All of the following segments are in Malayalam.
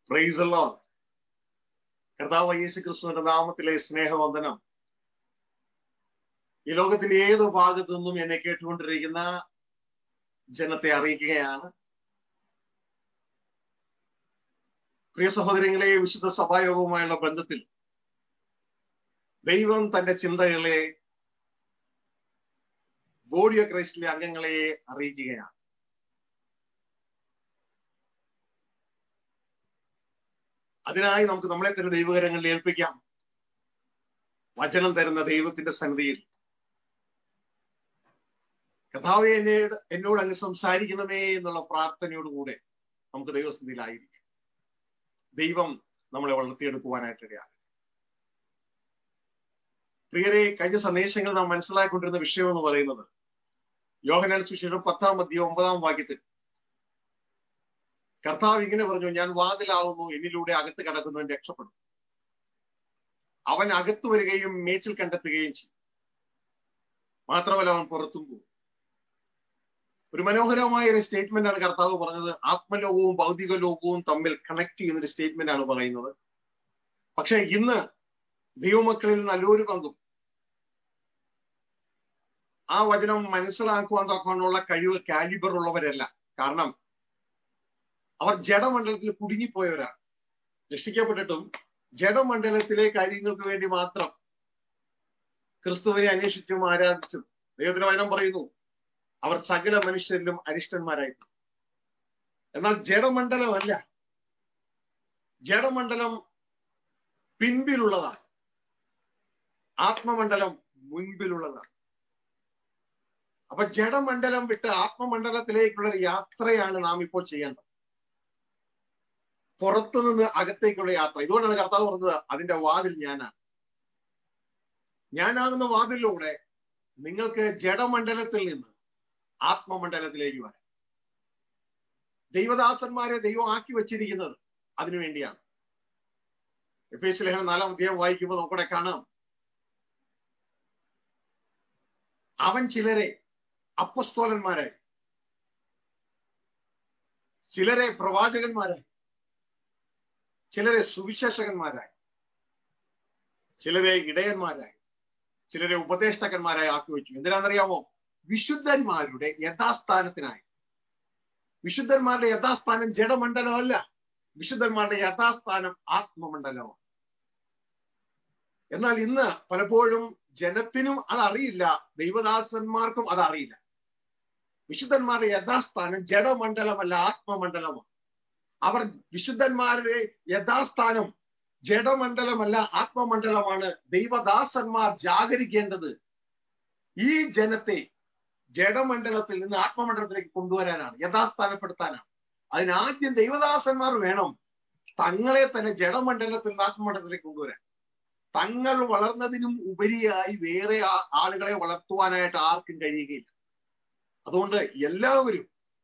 പ്രൈസല്ലോ കർത്താവ് യേശു ക്രിസ്തുവിന്റെ നാമത്തിലെ സ്നേഹവന്ദനം ഈ ലോകത്തിന്റെ ഏത് ഭാഗത്തു നിന്നും എന്നെ കേട്ടുകൊണ്ടിരിക്കുന്ന ജനത്തെ അറിയിക്കുകയാണ് പ്രിയ സഹോദരങ്ങളെ വിശുദ്ധ സഭായോഗവുമായുള്ള ബന്ധത്തിൽ ദൈവം തന്റെ ചിന്തകളെ ബോഡി ഓഫ് ക്രൈസ്റ്റിലെ അംഗങ്ങളെ അറിയിക്കുകയാണ് അതിനായി നമുക്ക് നമ്മളെ തന്നെ ദൈവകരങ്ങളിൽ ഏൽപ്പിക്കാം വചനം തരുന്ന ദൈവത്തിന്റെ സന്നിധിയിൽ കഥാവെ എന്നെ എന്നോട് അങ്ങ് സംസാരിക്കണമേ എന്നുള്ള പ്രാർത്ഥനയോടുകൂടെ നമുക്ക് ദൈവസ്ഥിതിയിലായിരിക്കാം ദൈവം നമ്മളെ വളർത്തിയെടുക്കുവാനായിട്ടിടയാണ് പ്രിയരെ കഴിഞ്ഞ സന്ദേശങ്ങൾ നാം മനസ്സിലാക്കിക്കൊണ്ടിരുന്ന വിഷയം എന്ന് പറയുന്നത് യോഹനാൻ സുശേഷം പത്താം അധ്യയം ഒമ്പതാം വാക്യത്തിൽ കർത്താവ് ഇങ്ങനെ പറഞ്ഞു ഞാൻ വാതിലാവുന്നു എന്നിലൂടെ അകത്ത് കടക്കുന്നവൻ രക്ഷപ്പെടും അവൻ അകത്ത് വരികയും മേച്ചിൽ കണ്ടെത്തുകയും ചെയ്യും മാത്രമല്ല അവൻ പുറത്തും പോകും ഒരു മനോഹരമായ ഒരു സ്റ്റേറ്റ്മെന്റ് ആണ് കർത്താവ് പറഞ്ഞത് ആത്മലോകവും ഭൗതിക ലോകവും തമ്മിൽ കണക്ട് ചെയ്യുന്ന ഒരു സ്റ്റേറ്റ്മെന്റ് ആണ് പറയുന്നത് പക്ഷെ ഇന്ന് ദൈവമക്കളിൽ നല്ലൊരു പങ്കും ആ വചനം മനസ്സിലാക്കുവാൻ തക്കവണ്ണമുള്ള കഴിവ് കാലിബർ ഉള്ളവരല്ല കാരണം അവർ ജഡമണ്ഡലത്തിൽ കുടുങ്ങിപ്പോയവരാണ് രക്ഷിക്കപ്പെട്ടിട്ടും ജഡമണ്ഡലത്തിലെ കാര്യങ്ങൾക്ക് വേണ്ടി മാത്രം ക്രിസ്തുവിനെ അന്വേഷിച്ചും ആരാധിച്ചും ദൈവത്തിന് വചനം പറയുന്നു അവർ സകല മനുഷ്യരിലും അരിഷ്ടന്മാരായിരുന്നു എന്നാൽ ജഡമണ്ഡലമല്ല ജഡമണ്ഡലം പിൻപിലുള്ളതാണ് ആത്മമണ്ഡലം മുൻപിലുള്ളതാണ് അപ്പൊ ജഡമണ്ഡലം വിട്ട് ആത്മമണ്ഡലത്തിലേക്കുള്ള ഒരു യാത്രയാണ് നാം ഇപ്പോൾ ചെയ്യേണ്ടത് പുറത്തു നിന്ന് അകത്തേക്കുള്ള യാത്ര ഇതുകൊണ്ടാണ് കർത്താവ് പറഞ്ഞത് അതിന്റെ വാതിൽ ഞാനാണ് ഞാനാകുന്ന വാതിലിലൂടെ നിങ്ങൾക്ക് ജഡമണ്ഡലത്തിൽ നിന്ന് ആത്മമണ്ഡലത്തിലേക്ക് വരാം ദൈവദാസന്മാരെ ദൈവം ആക്കി വച്ചിരിക്കുന്നത് അതിനു വേണ്ടിയാണ് എഫ് എസ് ലേഖനം നാലാം അധ്യായം വായിക്കുമ്പോൾ നമുക്കിവിടെ കാണാം അവൻ ചിലരെ അപ്പസ്തോലന്മാരായി ചിലരെ പ്രവാചകന്മാരായി ചിലരെ സുവിശേഷകന്മാരായി ചിലരെ ഇടയന്മാരായി ചിലരെ ഉപദേഷ്ടകന്മാരായി ആക്കി വെച്ചു എന്തിനാണെന്നറിയാമോ വിശുദ്ധന്മാരുടെ യഥാസ്ഥാനത്തിനായി വിശുദ്ധന്മാരുടെ യഥാസ്ഥാനം ജഡമണ്ഡലമല്ല വിശുദ്ധന്മാരുടെ യഥാസ്ഥാനം ആത്മമണ്ഡലമാണ് എന്നാൽ ഇന്ന് പലപ്പോഴും ജനത്തിനും അതറിയില്ല ദൈവദാസന്മാർക്കും അതറിയില്ല വിശുദ്ധന്മാരുടെ യഥാസ്ഥാനം ജഡമണ്ഡലമല്ല ആത്മമണ്ഡലമാണ് അവർ വിശുദ്ധന്മാരുടെ യഥാസ്ഥാനം ജഡമണ്ഡലമല്ല ആത്മമണ്ഡലമാണ് ദൈവദാസന്മാർ ജാഗരിക്കേണ്ടത് ഈ ജനത്തെ ജഡമണ്ഡലത്തിൽ നിന്ന് ആത്മമണ്ഡലത്തിലേക്ക് കൊണ്ടുവരാനാണ് യഥാസ്ഥാനപ്പെടുത്താനാണ് അതിനാദ്യം ദൈവദാസന്മാർ വേണം തങ്ങളെ തന്നെ ജഡമണ്ഡലത്തിൽ നിന്ന് ആത്മമണ്ഡലത്തിലേക്ക് കൊണ്ടുവരാൻ തങ്ങൾ വളർന്നതിനും ഉപരിയായി വേറെ ആളുകളെ വളർത്തുവാനായിട്ട് ആർക്കും കഴിയുകയില്ല അതുകൊണ്ട് എല്ലാവരും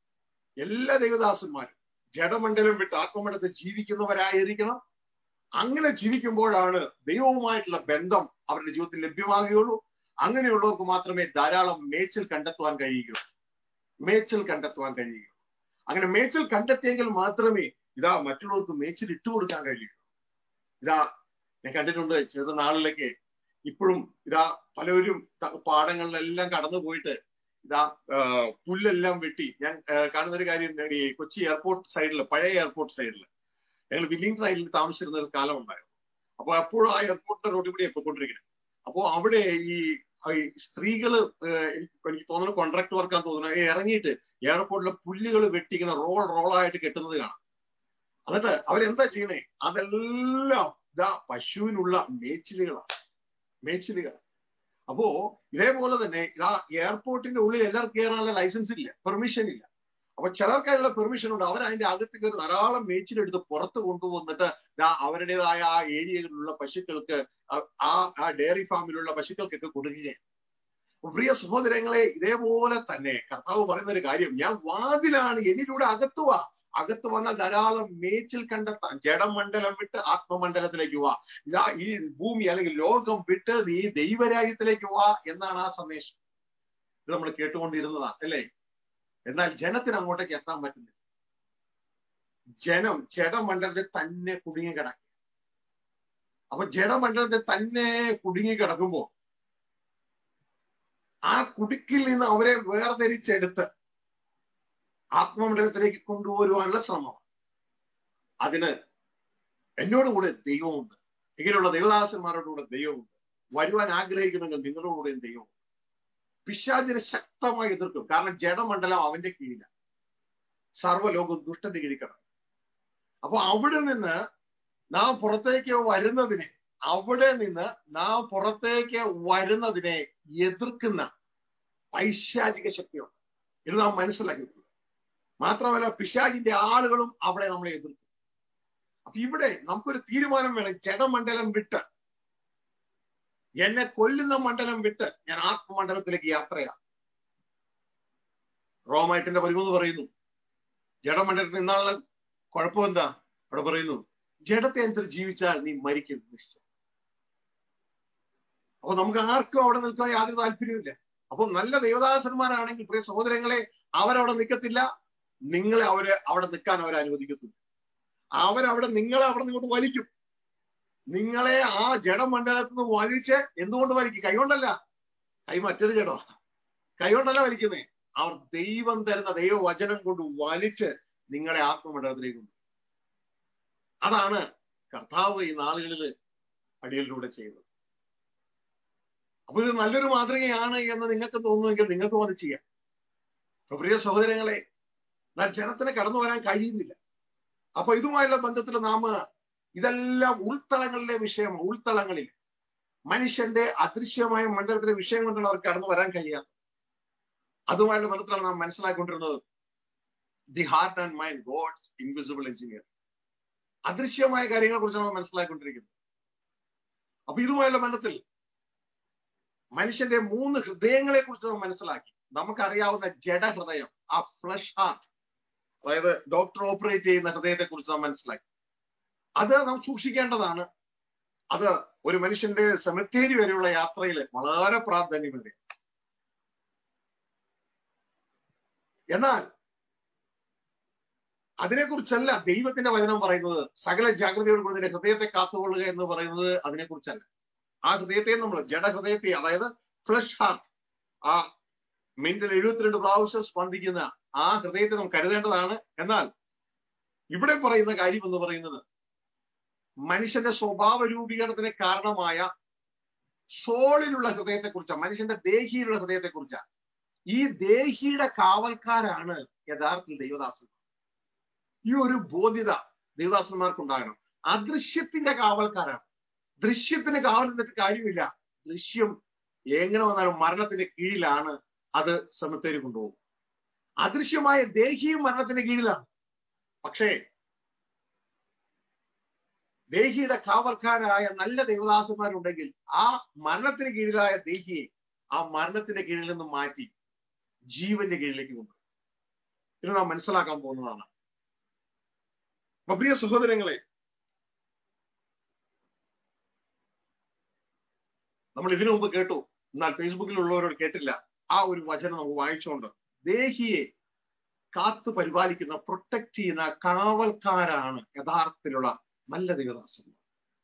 എല്ലാ ദൈവദാസന്മാരും ജഡമണ്ഡലം വിട്ട് ആത്മമണ്ഡലത്തിൽ ജീവിക്കുന്നവരായിരിക്കണം അങ്ങനെ ജീവിക്കുമ്പോഴാണ് ദൈവവുമായിട്ടുള്ള ബന്ധം അവരുടെ ജീവിതത്തിൽ ലഭ്യമാകുകയുള്ളൂ അങ്ങനെയുള്ളവർക്ക് മാത്രമേ ധാരാളം മേച്ചിൽ കണ്ടെത്തുവാൻ കഴിയുകയുള്ളൂ മേച്ചിൽ കണ്ടെത്തുവാൻ കഴിയുകയുള്ളൂ അങ്ങനെ മേച്ചിൽ കണ്ടെത്തിയെങ്കിൽ മാത്രമേ ഇതാ മറ്റുള്ളവർക്ക് മേച്ചിൽ ഇട്ടുകൊടുക്കാൻ കഴിയുള്ളൂ ഇതാ ഞാൻ കണ്ടിട്ടുണ്ട് ചെറുനാളിലേക്ക് ഇപ്പോഴും ഇതാ പലരും പാടങ്ങളിലെല്ലാം കടന്നു പോയിട്ട് ഇതാ പുല്ലെല്ലാം വെട്ടി ഞാൻ കാണുന്ന ഒരു കാര്യം ഈ കൊച്ചി എയർപോർട്ട് സൈഡിൽ പഴയ എയർപോർട്ട് സൈഡിൽ ഞങ്ങൾ വില്ലിംഗ്ടൺ ഐലിൽ താമസിച്ചിരുന്ന ഒരു കാലം ഉണ്ടായിരുന്നു അപ്പൊ അപ്പോഴും ആ എയർപോർട്ടിന്റെ റോഡിൽ കൂടി പോയിക്കൊണ്ടിരിക്കുന്നത് അപ്പോ അവിടെ ഈ സ്ത്രീകള് എനിക്ക് തോന്നുന്നു കോൺട്രാക്ട് വർക്കാൻ തോന്നുന്നു ഇറങ്ങിയിട്ട് എയർപോർട്ടിലെ പുല്ലുകൾ വെട്ടിക്കുന്ന റോൾ റോളായിട്ട് കെട്ടുന്നത് കാണാം എന്നിട്ട് അവരെന്താ ചെയ്യണേ അതെല്ലാം ഇതാ പശുവിനുള്ള മേച്ചിലുകളാണ് മേച്ചിലുകൾ അപ്പോ ഇതേപോലെ തന്നെ ഇതാ എയർപോർട്ടിന്റെ ഉള്ളിൽ എല്ലാവർക്കും കയറാനുള്ള ലൈസൻസ് ഇല്ല പെർമിഷൻ ഇല്ല അപ്പൊ ചിലർക്ക് അതിനുള്ള പെർമിഷൻ ഉണ്ട് അവർ അതിന്റെ അകത്ത് കയറി ധാരാളം മേച്ചിലെടുത്ത് പുറത്ത് കൊണ്ടുവന്നിട്ട് അവരുടേതായ ആ ഏരിയകളിലുള്ള പശുക്കൾക്ക് ആ ആ ഡയറി ഫാമിലുള്ള പശുക്കൾക്കൊക്കെ കൊടുക്കുകയാണ് പ്രിയ സഹോദരങ്ങളെ ഇതേപോലെ തന്നെ കർത്താവ് പറയുന്ന ഒരു കാര്യം ഞാൻ വാതിലാണ് എന്നിലൂടെ അകത്തുവാ അകത്ത് വന്നാൽ ധാരാളം മേച്ചിൽ കണ്ടെത്താൻ ജഡമണ്ഡലം വിട്ട് ആത്മമണ്ഡലത്തിലേക്ക് വാ ഇതാ ഈ ഭൂമി അല്ലെങ്കിൽ ലോകം വിട്ട് നീ ദൈവരാജ്യത്തിലേക്ക് വാ എന്നാണ് ആ സന്ദേശം ഇത് നമ്മൾ കേട്ടുകൊണ്ടിരുന്നതാണ് അല്ലേ എന്നാൽ ജനത്തിന് അങ്ങോട്ടേക്ക് എത്താൻ പറ്റുന്നില്ല ജനം ജഡമണ്ഡലത്തിൽ തന്നെ കുടുങ്ങി കിടക്കുക അപ്പൊ ജഡമണ്ഡലത്തിൽ തന്നെ കുടുങ്ങി കിടക്കുമ്പോ ആ കുടുക്കിൽ നിന്ന് അവരെ വേർതിരിച്ചെടുത്ത് ആത്മമണ്ഡലത്തിലേക്ക് കൊണ്ടുവരുവാനുള്ള ശ്രമം അതിന് എന്നോട് കൂടെ ദൈവമുണ്ട് ഇങ്ങനെയുള്ള ദൈവദാസന്മാരോട് കൂടെ ദൈവമുണ്ട് വരുവാൻ ആഗ്രഹിക്കുന്നെങ്കിൽ നിങ്ങളോടുകൂടെയും ദൈവമുണ്ട് പിശാചിനെ ശക്തമായി എതിർക്കും കാരണം ജഡമണ്ഡലം അവന്റെ കീഴിലാണ് സർവ്വലോകം ദുഷ്ടന്റെ കീഴിൽ കിടക്കും അപ്പൊ അവിടെ നിന്ന് നാം പുറത്തേക്ക് വരുന്നതിനെ അവിടെ നിന്ന് നാം പുറത്തേക്ക് വരുന്നതിനെ എതിർക്കുന്ന പൈശാചിക ശക്തിയുണ്ട് ഇത് നാം മനസ്സിലാക്കിയിട്ടുണ്ട് മാത്രമല്ല പിശാചിന്റെ ആളുകളും അവിടെ നമ്മളെ എതിർക്കും അപ്പൊ ഇവിടെ നമുക്കൊരു തീരുമാനം വേണം ജഡമണ്ഡലം വിട്ട് എന്നെ കൊല്ലുന്ന മണ്ഡലം വിട്ട് ഞാൻ ആത്മമണ്ഡലത്തിലേക്ക് യാത്രയാണ് റോമായിട്ടിന്റെ പതിമൂന്ന് പറയുന്നു ജഡമണ്ഡലത്തിൽ നിന്നുള്ള കുഴപ്പം എന്താ അവിടെ പറയുന്നു ജഡത്തെ അനുസരിച്ച് ജീവിച്ചാൽ നീ മരിക്കും നിശ്ചയം അപ്പൊ നമുക്ക് ആർക്കും അവിടെ നിൽക്കാൻ യാതൊരു താല്പര്യമില്ല അപ്പൊ നല്ല ദേവദാസന്മാരാണെങ്കിൽ പ്രിയ സഹോദരങ്ങളെ അവരവിടെ നിൽക്കത്തില്ല നിങ്ങളെ അവര് അവിടെ നിൽക്കാൻ അവർ അനുവദിക്കത്തില്ല അവരവിടെ നിങ്ങളെ അവിടെ നിങ്ങോട്ട് വലിക്കും നിങ്ങളെ ആ ജഡമണ്ഡലത്തിൽ നിന്ന് വലിച്ച് എന്തുകൊണ്ട് വലിക്കും കൈകൊണ്ടല്ല കൈ മറ്റൊരു ജഡോ കൈകൊണ്ടല്ല വലിക്കുന്നേ അവർ ദൈവം തരുന്ന ദൈവവചനം കൊണ്ട് വലിച്ച് നിങ്ങളെ ആത്മമണ്ഡലത്തിലേക്ക് കൊണ്ടു അതാണ് കർത്താവ് ഈ നാളുകളിൽ അടിയിലൂടെ ചെയ്യുന്നത് അപ്പൊ ഇത് നല്ലൊരു മാതൃകയാണ് എന്ന് നിങ്ങൾക്ക് തോന്നുമെങ്കിൽ നിങ്ങൾക്കും അത് ചെയ്യാം അപ്പൊ പ്രിയ സഹോദരങ്ങളെ എന്നാൽ ജനത്തിന് കടന്നു വരാൻ കഴിയുന്നില്ല അപ്പൊ ഇതുമായുള്ള ബന്ധത്തിൽ നാം ഇതെല്ലാം ഉൾത്തളങ്ങളിലെ വിഷയം ഉൾത്തളങ്ങളിൽ മനുഷ്യന്റെ അദൃശ്യമായ മണ്ഡലത്തിലെ വിഷയം കൊണ്ടാണ് അവർക്ക് കടന്നു വരാൻ കഴിയാത്തത് അതുമായുള്ള ബന്ധത്തിലാണ് നാം മനസ്സിലാക്കിക്കൊണ്ടിരുന്നത് the heart and mind God's invisible engineer അദൃശ്യമായ കാര്യങ്ങളെ കുറിച്ചാണ് നാം മനസ്സിലാക്കിക്കൊണ്ടിരിക്കുന്നത് അപ്പൊ ഇതുമായുള്ള ബന്ധത്തിൽ മനുഷ്യന്റെ മൂന്ന് ഹൃദയങ്ങളെ കുറിച്ച് നാം മനസ്സിലാക്കി നമുക്കറിയാവുന്ന ജഡഹൃദയം ആ ഫ്ലഷ് ഹാർട്ട് അതായത് ഡോക്ടർ ഓപ്പറേറ്റ് ചെയ്യുന്ന ഹൃദയത്തെ കുറിച്ച് നാം മനസ്സിലാക്കി അത് നാം സൂക്ഷിക്കേണ്ടതാണ് അത് ഒരു മനുഷ്യന്റെ സെമിത്തേരി വരെയുള്ള യാത്രയിൽ വളരെ പ്രാധാന്യമേറിയ എന്നാൽ അതിനെക്കുറിച്ചല്ല ദൈവത്തിന്റെ വചനം പറയുന്നത് സകല ജാഗ്രതയോട് കൂടി നിന്റെ ഹൃദയത്തെ കാത്തുകൊള്ളുക എന്ന് പറയുന്നത് അതിനെക്കുറിച്ചല്ല ആ ഹൃദയത്തെ നമ്മൾ ജഡഹൃദയത്തെ അതായത് ഫ്ലഷ് ഹാർട്ട് ആ മിനിറ്റിൽ എഴുപത്തിരണ്ട് പ്രാവശ്യം സ്പന്ദിക്കുന്ന ആ ഹൃദയത്തെ നാം കരുതേണ്ടതാണ് എന്നാൽ ഇവിടെ പറയുന്ന കാര്യം എന്ന് പറയുന്നത് മനുഷ്യന്റെ സ്വഭാവ രൂപീകരണത്തിന് കാരണമായ സോളിലുള്ള ഹൃദയത്തെക്കുറിച്ചാണ് മനുഷ്യന്റെ ദേഹിയിലുള്ള ഹൃദയത്തെക്കുറിച്ചാണ് ഈ ദേഹിയുടെ കാവൽക്കാരാണ് യഥാർത്ഥത്തിൽ ദൈവദാസന്മാർ ഈ ഒരു ബോധ്യത ദൈവദാസന്മാർക്കുണ്ടാകണം അദൃശ്യത്തിന്റെ കാവൽക്കാരാണ് ദൃശ്യത്തിന് കാവൽ നിന്നിട്ട് കാര്യമില്ല ദൃശ്യം എങ്ങനെ വന്നാലും മരണത്തിന്റെ കീഴിലാണ് അത് സമത്തേരി കൊണ്ടുപോകും അദൃശ്യമായ ദേഹിയും മരണത്തിന്റെ കീഴിലാണ് പക്ഷേ ദേഹിയുടെ കാവൽക്കാരായ നല്ല ദേവദാസന്മാരുണ്ടെങ്കിൽ ആ മരണത്തിന് കീഴിലായ ദേഹിയെ ആ മരണത്തിന്റെ കീഴിൽ നിന്ന് മാറ്റി ജീവന്റെ കീഴിലേക്ക് കൊണ്ടു ഇത് നാം മനസ്സിലാക്കാൻ പോകുന്നതാണ് അപ്പൊ പ്രിയ സഹോദരങ്ങളെ നമ്മൾ ഇതിനു മുമ്പ് കേട്ടു എന്നാൽ ഫേസ്ബുക്കിലുള്ളവരോട് കേട്ടില്ല ആ ഒരു വചനം നമുക്ക് വായിച്ചുകൊണ്ട് ദേഹിയെ കാത്തു പരിപാലിക്കുന്ന പ്രൊട്ടക്ട് ചെയ്യുന്ന കാവൽക്കാരാണ് യഥാർത്ഥത്തിലുള്ള നല്ല ദൈവദാസന്മാർ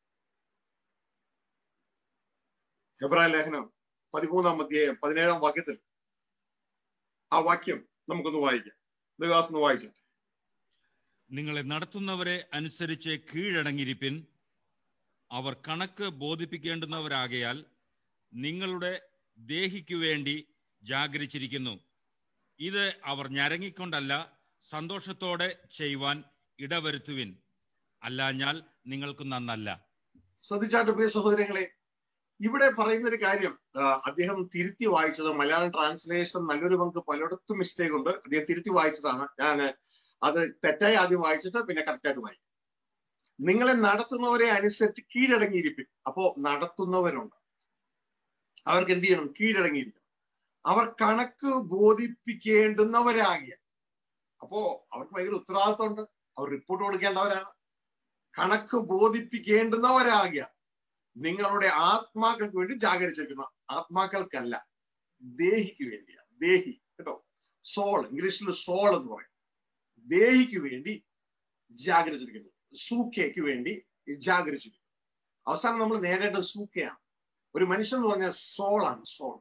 ഹെബ്രായ ലേഖനം പതിമൂന്നാം അധ്യായം പതിനേഴാം വാക്യത്തിൽ ആ വാക്യം നമുക്കൊന്ന് വായിക്കാം ദൈവദാസ് ഒന്ന് വായിച്ചു നിങ്ങളെ നടത്തുന്നവരെ അനുസരിച്ച് കീഴടങ്ങിയിരിപ്പിൻ അവർ കണക്ക് ബോധിപ്പിക്കേണ്ടുന്നവരാകയാൽ നിങ്ങളുടെ ദേഹിക്കു വേണ്ടി ജാഗരിച്ചിരിക്കുന്നു ഇത് അവർ ഞരങ്ങിക്കൊണ്ടല്ല സന്തോഷത്തോടെ ചെയ്യുവാൻ ഇടവരുത്തുവിൻ അല്ലാഞ്ഞാൽ നിങ്ങൾക്ക് നന്നല്ല ശ്രദ്ധിച്ചാട്ട് പ്രിയ സഹോദരങ്ങളെ ഇവിടെ പറയുന്ന ഒരു കാര്യം ആ, അദ്ദേഹം തിരുത്തി വായിച്ചത് മലയാളം ട്രാൻസ്ലേഷൻ നല്ലൊരു പങ്ക് പലയിടത്തും മിസ്റ്റേക്ക് ഉണ്ട് അദ്ദേഹം തിരുത്തി വായിച്ചതാണ് ഞാൻ അത് തെറ്റായി ആദ്യം വായിച്ചിട്ട് പിന്നെ കറക്റ്റായിട്ട് വായിക്കും നിങ്ങളെ നടത്തുന്നവരെ അനുസരിച്ച് കീഴടങ്ങിയിരിപ്പിൻ അപ്പോ നടത്തുന്നവരുണ്ട് അവർക്ക് എന്ത് ചെയ്യണം കീഴടങ്ങിയിരിക്കണം അവർ കണക്ക് ബോധിപ്പിക്കേണ്ടുന്നവരാകിയ അപ്പോ അവർക്ക് ഭയങ്കര ഉത്തരവാദിത്വമുണ്ട് അവർ റിപ്പോർട്ട് കൊടുക്കേണ്ടവരാണ് കണക്ക് ബോധിപ്പിക്കേണ്ടുന്നവരാകിയ നിങ്ങളുടെ ആത്മാക്കൾക്ക് വേണ്ടി ജാഗരിച്ചിരിക്കുന്ന ആത്മാക്കൾക്കല്ല ദേഹിക്ക് വേണ്ടിയാണ് ദേഹി കേട്ടോ സോൾ ഇംഗ്ലീഷിൽ സോൾ എന്ന് പറയും ദേഹിക്ക് വേണ്ടി ജാഗരിച്ചിരിക്കുന്നു സൂക്കയ്ക്ക് വേണ്ടി ജാഗരിച്ചിരിക്കുന്നു അവസാനം നമ്മൾ നേടേണ്ടത് സൂക്കയാണ് ഒരു മനുഷ്യൻ എന്ന് പറഞ്ഞാൽ സോളാണ് സോൾ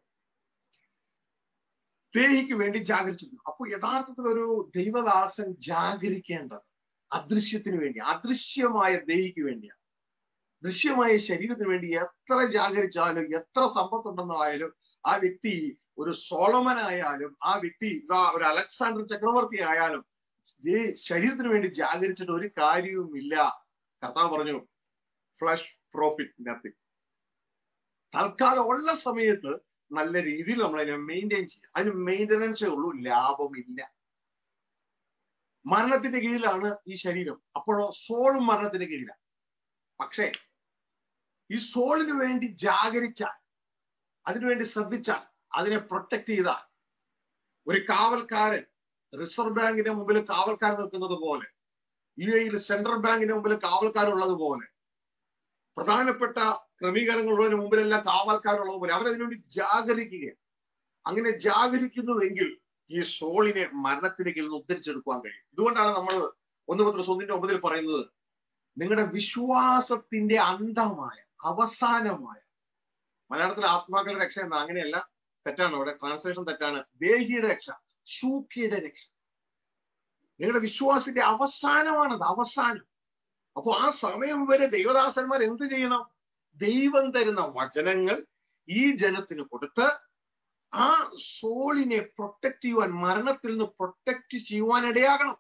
ദേഹിക്ക് വേണ്ടി ജാഗരിച്ചിരിക്കുന്നു അപ്പോൾ യഥാർത്ഥത്തിൽ ഒരു ദൈവദാസൻ ജാഗരിക്കേണ്ടത് അദൃശ്യത്തിന് വേണ്ടി അദൃശ്യമായ ദേഹിക്ക് വേണ്ടിയാണ് ദൃശ്യമായ ശരീരത്തിന് വേണ്ടി എത്ര ജാഗരിച്ചാലും എത്ര സമ്പത്തുണ്ടെന്നായാലും ആ വ്യക്തി ഒരു സോളമനായാലും ആ വ്യക്തി ഇതാ ഒരു അലക്സാണ്ടർ ചക്രവർത്തി ആയാലും ശരീരത്തിന് വേണ്ടി ജാഗരിച്ചിട്ട് ഒരു കാര്യവുമില്ല കർത്താവ് പറഞ്ഞു ഫ്ലഷ് പ്രോഫിറ്റ് നത്തിങ് തൽക്കാലം ഉള്ള സമയത്ത് നല്ല രീതിയിൽ നമ്മൾ അതിനെ മെയിൻറ്റെയിൻ ചെയ്യുക അതിന് മെയിൻ്റനൻസേ ഉള്ളൂ ലാഭമില്ല മരണത്തിന്റെ കീഴിലാണ് ഈ ശരീരം അപ്പോഴോ സോളും മരണത്തിന്റെ കീഴിലാണ് പക്ഷേ ഈ സോളിന് വേണ്ടി ജാഗരിച്ചാൽ അതിനുവേണ്ടി ശ്രദ്ധിച്ചാൽ അതിനെ പ്രൊട്ടക്ട് ചെയ്താൽ ഒരു കാവൽക്കാരൻ റിസർവ് ബാങ്കിന്റെ മുമ്പിൽ കാവൽക്കാരൻ നിൽക്കുന്നത് പോലെ യു എയിൽ സെൻട്രൽ ബാങ്കിന്റെ മുമ്പിൽ കാവൽക്കാരുള്ളത് പോലെ പ്രധാനപ്പെട്ട ക്രമീകരണങ്ങളുള്ളതിന് മുമ്പിലെല്ലാം കാവൽക്കാരുള്ളത് പോലെ അവരതിനുവേണ്ടി ജാഗരിക്കുകയാണ് അങ്ങനെ ജാഗരിക്കുന്നുവെങ്കിൽ ഈ സോളിനെ മരണത്തിന് കീഴിൽ നിന്ന് ഉദ്ധരിച്ചെടുക്കുവാൻ കഴിയും ഇതുകൊണ്ടാണ് നമ്മൾ ഒന്ന് പത്ര ഒന്നിന്റെ ഒമ്പതിൽ പറയുന്നത് നിങ്ങളുടെ വിശ്വാസത്തിന്റെ അന്തമായ അവസാനമായ മലയാളത്തിൽ ആത്മാക്കളുടെ രക്ഷ എന്ന അങ്ങനെയല്ല തെറ്റാണ് അവിടെ ട്രാൻസ്ലേഷൻ തെറ്റാണ് ദേഹിയുടെ രക്ഷ സൂഖിയുടെ രക്ഷ നിങ്ങളുടെ വിശ്വാസത്തിന്റെ അവസാനമാണത് അവസാനം അപ്പൊ ആ സമയം വരെ ദൈവദാസന്മാർ എന്ത് ചെയ്യണം ദൈവം തരുന്ന വചനങ്ങൾ ഈ ജനത്തിന് കൊടുത്ത് ആ സോളിനെ പ്രൊട്ടക്ട് ചെയ്യുവാൻ മരണത്തിൽ നിന്ന് പ്രൊട്ടക്ട് ചെയ്യുവാൻ ഇടയാകണം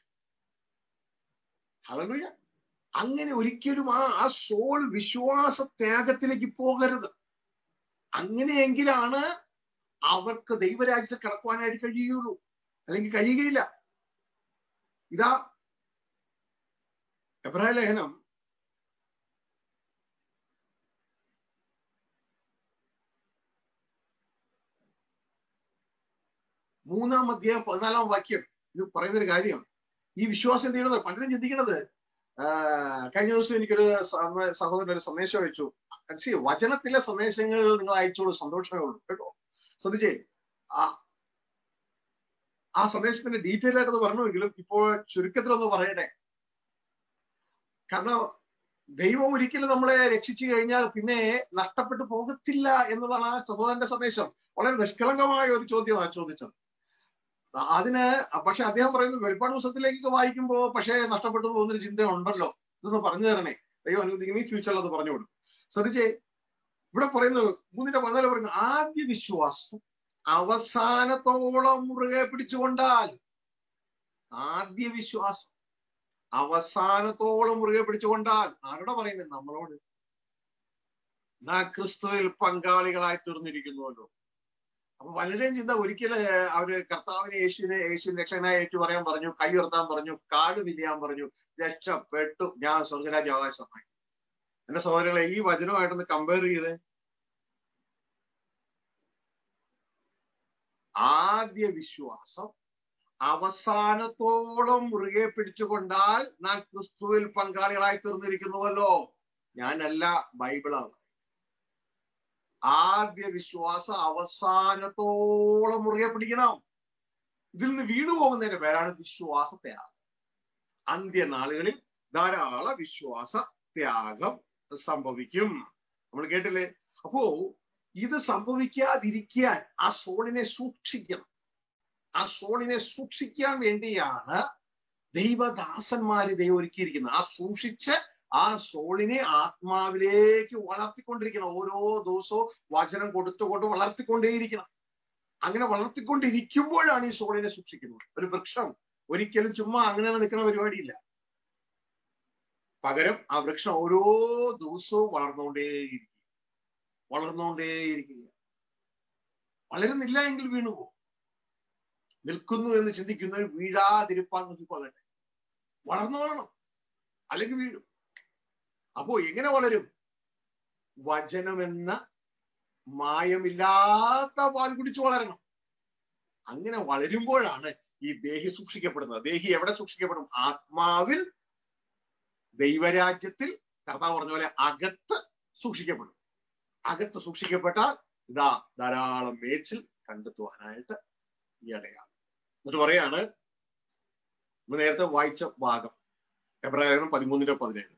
ഹലലുയ അങ്ങനെ ഒരിക്കലും ആ ആ സോൾ വിശ്വാസ ത്യാഗത്തിലേക്ക് പോകരുത് അങ്ങനെയെങ്കിലാണ് അവർക്ക് ദൈവരാജ്യത്തിൽ കടക്കുവാനായിട്ട് കഴിയുള്ളൂ അല്ലെങ്കിൽ കഴിയുകയില്ല ഇതാ എബ്രാഹിം ലേഖനം മൂന്നാം അധ്യായം പതിനാലാം വാക്യം ഇത് പറയുന്ന ഒരു കാര്യം ഈ വിശ്വാസം എന്ത് ചെയ്യണത് പലരും ചിന്തിക്കണത് കഴിഞ്ഞ ദിവസം എനിക്കൊരു സഹോദരൻ ഒരു സന്ദേശം അയച്ചു സി വചനത്തിലെ സന്ദേശങ്ങൾ നിങ്ങൾ അയച്ചോളൂ സന്തോഷമേ ഉള്ളൂ കേട്ടോ ശ്രദ്ധിച്ചേ ആ ആ സന്ദേശത്തിന്റെ ഡീറ്റെയിൽ ആയിട്ട് പറഞ്ഞുവെങ്കിലും ഇപ്പോൾ ചുരുക്കത്തിലൊന്ന് പറയട്ടെ കാരണം ദൈവം ഒരിക്കലും നമ്മളെ രക്ഷിച്ചു കഴിഞ്ഞാൽ പിന്നെ നഷ്ടപ്പെട്ടു പോകത്തില്ല എന്നതാണ് ആ സഹോദരന്റെ സന്ദേശം വളരെ നിഷ്കളങ്കമായ ഒരു ചോദ്യമാണ് ചോദിച്ചത് അതിന് പക്ഷെ അദ്ദേഹം പറയുന്നു വെളിപ്പാട് പുസ്തകത്തിലേക്ക് വായിക്കുമ്പോൾ പക്ഷേ നഷ്ടപ്പെട്ടു പോകുന്നൊരു ചിന്ത ഉണ്ടല്ലോ ഇതൊന്ന് പറഞ്ഞു തരണേ ദൈവം അനുവദിക്കും ഈ ഫ്യൂച്ചറിൽ അത് പറഞ്ഞു കൊടുക്കും ശ്രദ്ധിച്ചേ ഇവിടെ പറയുന്നത് മൂന്നിന്റെ പതിനാല് പറയുന്നു ആദ്യ വിശ്വാസം അവസാനത്തോളം മുറുകെ പിടിച്ചുകൊണ്ടാൽ ആദ്യ വിശ്വാസം അവസാനത്തോളം മുറുകെ പിടിച്ചുകൊണ്ടാൽ ആരോടെ പറയുന്നത് നമ്മളോട് നാ ക്രിസ്തുവിൽ പങ്കാളികളായി തീർന്നിരിക്കുന്നുവല്ലോ അപ്പൊ പലരുടെയും ചിന്ത ഒരിക്കലും അവര് കർത്താവിനെ യേശുവിനെ യേശുവിനെ രക്ഷകനായി ഏറ്റു പറയാൻ പറഞ്ഞു കൈ ഉയർത്താൻ പറഞ്ഞു കാല് വിരിയാൻ പറഞ്ഞു രക്ഷപ്പെട്ടു ഞാൻ സ്വർഗരാജ്യ അവകാശമായി എന്റെ സഹോദരങ്ങളെ ഈ വചനമായിട്ടൊന്ന് കമ്പയർ ചെയ്ത് ആദ്യ വിശ്വാസം അവസാനത്തോളം മുറുകെ പിടിച്ചുകൊണ്ടാൽ നാം ക്രിസ്തുവിൽ പങ്കാളികളായി തീർന്നിരിക്കുന്നുവല്ലോ ഞാനല്ല ബൈബിളാണ് ആദ്യ വിശ്വാസം അവസാനത്തോളം മുറുകെ പിടിക്കണം ഇതിൽ നിന്ന് വീണു പോകുന്നതിന്റെ പേരാണ് വിശ്വാസ ത്യാഗം അന്ത്യനാളുകളിൽ ധാരാളം വിശ്വാസ ത്യാഗം സംഭവിക്കും നമ്മൾ കേട്ടില്ലേ അപ്പോ ഇത് സംഭവിക്കാതിരിക്കാൻ ആ സോളിനെ സൂക്ഷിക്കണം ആ സോളിനെ സൂക്ഷിക്കാൻ വേണ്ടിയാണ് ദൈവദാസന്മാര് ദൈവം ഒരുക്കിയിരിക്കുന്നത് ആ സൂക്ഷിച്ച് ആ സോളിനെ ആത്മാവിലേക്ക് വളർത്തിക്കൊണ്ടിരിക്കണം ഓരോ ദിവസവും വചനം കൊടുത്തുകൊണ്ട് വളർത്തിക്കൊണ്ടേയിരിക്കണം അങ്ങനെ വളർത്തിക്കൊണ്ടിരിക്കുമ്പോഴാണ് ഈ സോളിനെ സൂക്ഷിക്കുന്നത് ഒരു വൃക്ഷം ഒരിക്കലും ചുമ്മാ അങ്ങനെ നിൽക്കുന്ന പരിപാടിയില്ല പകരം ആ വൃക്ഷം ഓരോ ദിവസവും വളർന്നുകൊണ്ടേയിരിക്കുക വളർന്നുകൊണ്ടേയിരിക്കുക വളരുന്നില്ല എങ്കിൽ വീണുപോകും നിൽക്കുന്നു എന്ന് ചിന്തിക്കുന്നവർ വീഴാതിരിപ്പാൻ നോക്കിക്കൊള്ളട്ടെ വളർന്നു വളരണം അല്ലെങ്കിൽ വീഴും അപ്പോ എങ്ങനെ വളരും വചനമെന്ന മായമില്ലാത്ത പാൽ കുടിച്ചു വളരണം അങ്ങനെ വളരുമ്പോഴാണ് ഈ ദേഹി സൂക്ഷിക്കപ്പെടുന്നത് ദേഹി എവിടെ സൂക്ഷിക്കപ്പെടും ആത്മാവിൽ ദൈവരാജ്യത്തിൽ കർത്താവ് പറഞ്ഞ പോലെ അകത്ത് സൂക്ഷിക്കപ്പെടും അകത്ത് സൂക്ഷിക്കപ്പെട്ടാൽ ഇതാ ധാരാളം മേച്ചിൽ കണ്ടെത്തുവാനായിട്ട് ഇടയാണ് എന്നിട്ട് പറയാണ് നമ്മൾ നേരത്തെ വായിച്ച ഭാഗം എബ്രാഹിം പതിമൂന്നിന്റെ പതിനേഴ്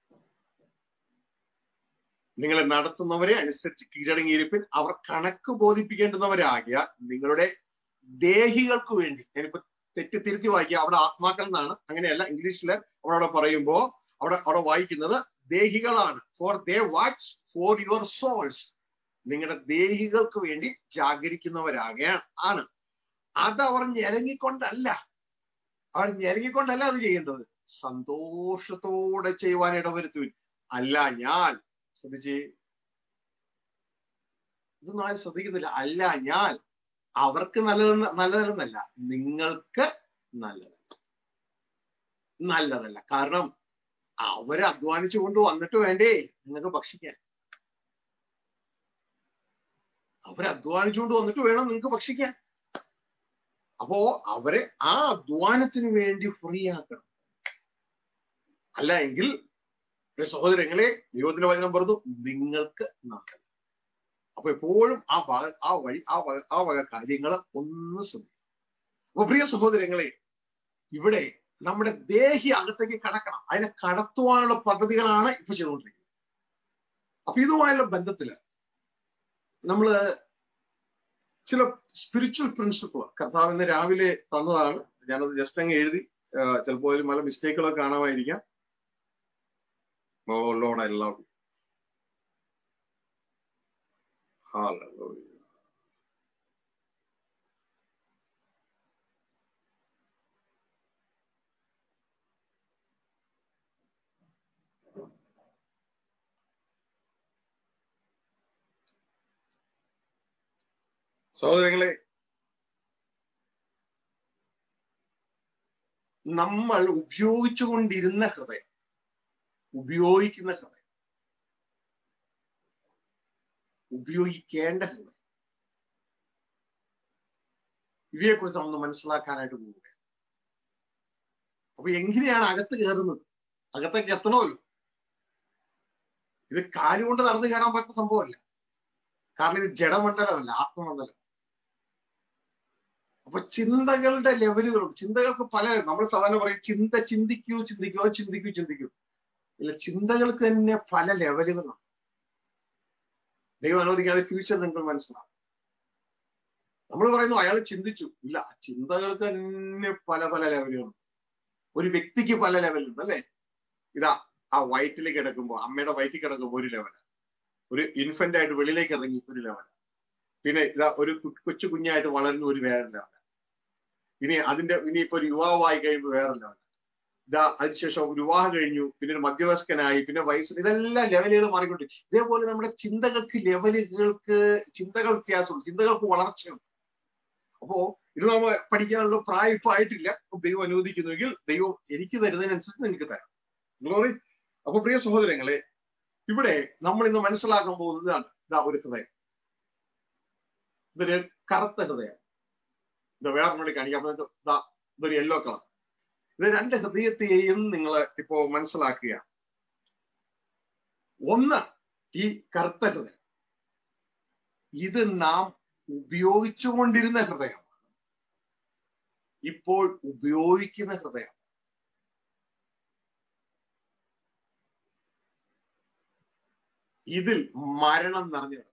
നിങ്ങളെ നടത്തുന്നവരെ അനുസരിച്ച് കീഴടങ്ങിയിരിപ്പിൻ അവർ കണക്ക് ബോധിപ്പിക്കേണ്ടുന്നവരാകിയ നിങ്ങളുടെ ദേഹികൾക്ക് വേണ്ടി ഞാനിപ്പോ തെറ്റ് തിരുത്തി വായിക്കുക അവിടെ ആത്മാക്കൾ എന്നാണ് അങ്ങനെയല്ല ഇംഗ്ലീഷിൽ അവിടെ അവിടെ പറയുമ്പോ അവിടെ അവിടെ വായിക്കുന്നത് ദേഹികളാണ് for they watch for your souls നിങ്ങളുടെ ദേഹികൾക്ക് വേണ്ടി ജാഗരിക്കുന്നവരാകെയാണ് ആണ് അത് അവർ ഞെരങ്ങിക്കൊണ്ടല്ല അവർ ഞെരങ്ങിക്കൊണ്ടല്ല അത് ചെയ്യേണ്ടത് സന്തോഷത്തോടെ ചെയ്യുവാൻ ഇടവരുത്തുവിൻ അല്ല ഞാൻ ശ്രദ്ധിച്ച് ഇതൊന്നും ആരും ശ്രദ്ധിക്കുന്നില്ല അല്ല ഞാൻ അവർക്ക് നല്ലതെന്ന് നല്ലതല്ലെന്നല്ല നിങ്ങൾക്ക് നല്ലതല്ല നല്ലതല്ല കാരണം അവര് അധ്വാനിച്ചു കൊണ്ട് വന്നിട്ട് വേണ്ടേ നിങ്ങൾക്ക് ഭക്ഷിക്കാൻ അവർ അധ്വാനിച്ചുകൊണ്ട് വന്നിട്ട് വേണം നിങ്ങൾക്ക് ഭക്ഷിക്കാൻ അപ്പോ അവരെ ആ അധ്വാനത്തിന് വേണ്ടി ഫ്രീ ആക്കണം അല്ല എങ്കിൽ സഹോദരങ്ങളെ ദൈവത്തിന്റെ വചനം പറഞ്ഞു നിങ്ങൾക്ക് നല്ലത് അപ്പൊ എപ്പോഴും ആ വക ആ വഴി ആ വക ആ വക കാര്യങ്ങൾ ഒന്ന് ശ്രദ്ധിക്കും അപ്പൊ പ്രിയ സഹോദരങ്ങളെ ഇവിടെ നമ്മുടെ ദേഹി അകത്തേക്ക് കടക്കണം അതിനെ കടത്തുവാനുള്ള പദ്ധതികളാണ് ഇപ്പൊ ചെയ്തുകൊണ്ടിരിക്കുന്നത് അപ്പൊ ഇതുമായുള്ള ബന്ധത്തില് നമ്മള് ചില സ്പിരിച്വൽ പ്രിൻസിപ്പിൾ കർത്താവ് ഇന്ന് രാവിലെ തന്നതാണ് ഞാനത് ജസ്റ്റ് അങ്ങ് എഴുതി ചിലപ്പോൾ അതിൽ പല മിസ്റ്റേക്കുകളൊക്കെ കാണാമായിരിക്കാം Oh Lord, I love you. Hallelujah. സഹോദരങ്ങളെ നമ്മൾ ഉപയോഗിച്ചുകൊണ്ടിരുന്ന ഹൃദയം ഉപയോഗിക്കുന്ന ഹൃദയം ഉപയോഗിക്കേണ്ട ഹൃദയം ഇവയെക്കുറിച്ച് നമ്മൾ മനസ്സിലാക്കാനായിട്ട് പോവുക അപ്പൊ എങ്ങനെയാണ് അകത്ത് കയറുന്നത് അകത്തേക്ക് എത്തണമല്ലോ ഇത് കാലുകൊണ്ട് നടന്നു കയറാൻ പറ്റുന്ന സംഭവമല്ല കാരണം ഇത് ജഡമണ്ഡലമല്ല ആത്മമണ്ഡലം അപ്പൊ ചിന്തകളുടെ ലെവലുകളുണ്ട് ചിന്തകൾക്ക് പല നമ്മൾ സാധാരണ പറയും ചിന്ത ചിന്തിക്കൂ ചിന്തിക്കൂ ചിന്തിക്കൂ ചിന്തിക്കൂ ഇല്ല ചിന്തകൾക്ക് തന്നെ പല ലെവലുകളാണ് ദൈവം അനുവദിക്കാതെ ഫ്യൂച്ചർ നിങ്ങൾക്ക് മനസ്സിലാവും നമ്മൾ പറയുന്നു അയാൾ ചിന്തിച്ചു ഇല്ല ചിന്തകൾക്ക് തന്നെ പല പല ലെവലുകളുണ്ട് ഒരു വ്യക്തിക്ക് പല ലെവലുണ്ട് അല്ലെ ഇതാ ആ വയറ്റിൽ കിടക്കുമ്പോൾ അമ്മയുടെ വയറ്റിൽ കിടക്കുമ്പോൾ ഒരു ലെവല് ഒരു ഇൻഫന്റ് ആയിട്ട് വെളിയിലേക്ക് ഇറങ്ങി ഒരു ലെവല് പിന്നെ ഇതാ ഒരു കൊച്ചു കുഞ്ഞായിട്ട് വളരുന്ന ഒരു വേറെ ലെവല് ഇനി അതിന്റെ ഇനിയിപ്പോ ഒരു യുവാവായി കഴിയുമ്പോൾ വേറെ ലെവല് ഇതാ അതിനുശേഷം വിവാഹം കഴിഞ്ഞു പിന്നെ ഒരു മധ്യവയസ്കനായി പിന്നെ വയസ്സ് ഇതെല്ലാം ലെവലുകൾ മാറിക്കൊണ്ട് ഇതേപോലെ നമ്മുടെ ചിന്തകൾക്ക് ലെവലുകൾക്ക് ചിന്തകൾ വ്യത്യാസമുണ്ട് ചിന്തകൾക്ക് വളർച്ചയുണ്ട് അപ്പോ ഇത് നമ്മൾ പഠിക്കാനുള്ള പ്രായം ഇപ്പൊ ആയിട്ടില്ല ദൈവം അനുവദിക്കുന്നുവെങ്കിൽ ദൈവം എനിക്ക് തരുന്നതിനനുസരിച്ച് നിങ്ങൾക്ക് തരാം ഗ്ലോറി അപ്പൊ പ്രിയ സഹോദരങ്ങളെ ഇവിടെ നമ്മൾ ഇന്ന് മനസ്സിലാക്കാൻ പോകുന്നതാണ് ഇതാ ഒരു ഹൃദയം ഇതൊരു കറുത്ത ഹൃദയം ഇത് വേറെ വേണ്ടി കാണിക്കാം അപ്പൊ ഇതാ ഇതൊരു യെല്ലോ കളർ ഇത് രണ്ട് ഹൃദയത്തെയും നിങ്ങൾ ഇപ്പോ മനസ്സിലാക്കുക ഒന്ന് ഈ കറുത്ത ഹൃദയം ഇത് നാം ഉപയോഗിച്ചുകൊണ്ടിരുന്ന ഹൃദയമാണ് ഇപ്പോൾ ഉപയോഗിക്കുന്ന ഹൃദയം ഇതിൽ മരണം നിറഞ്ഞു കിടക്കും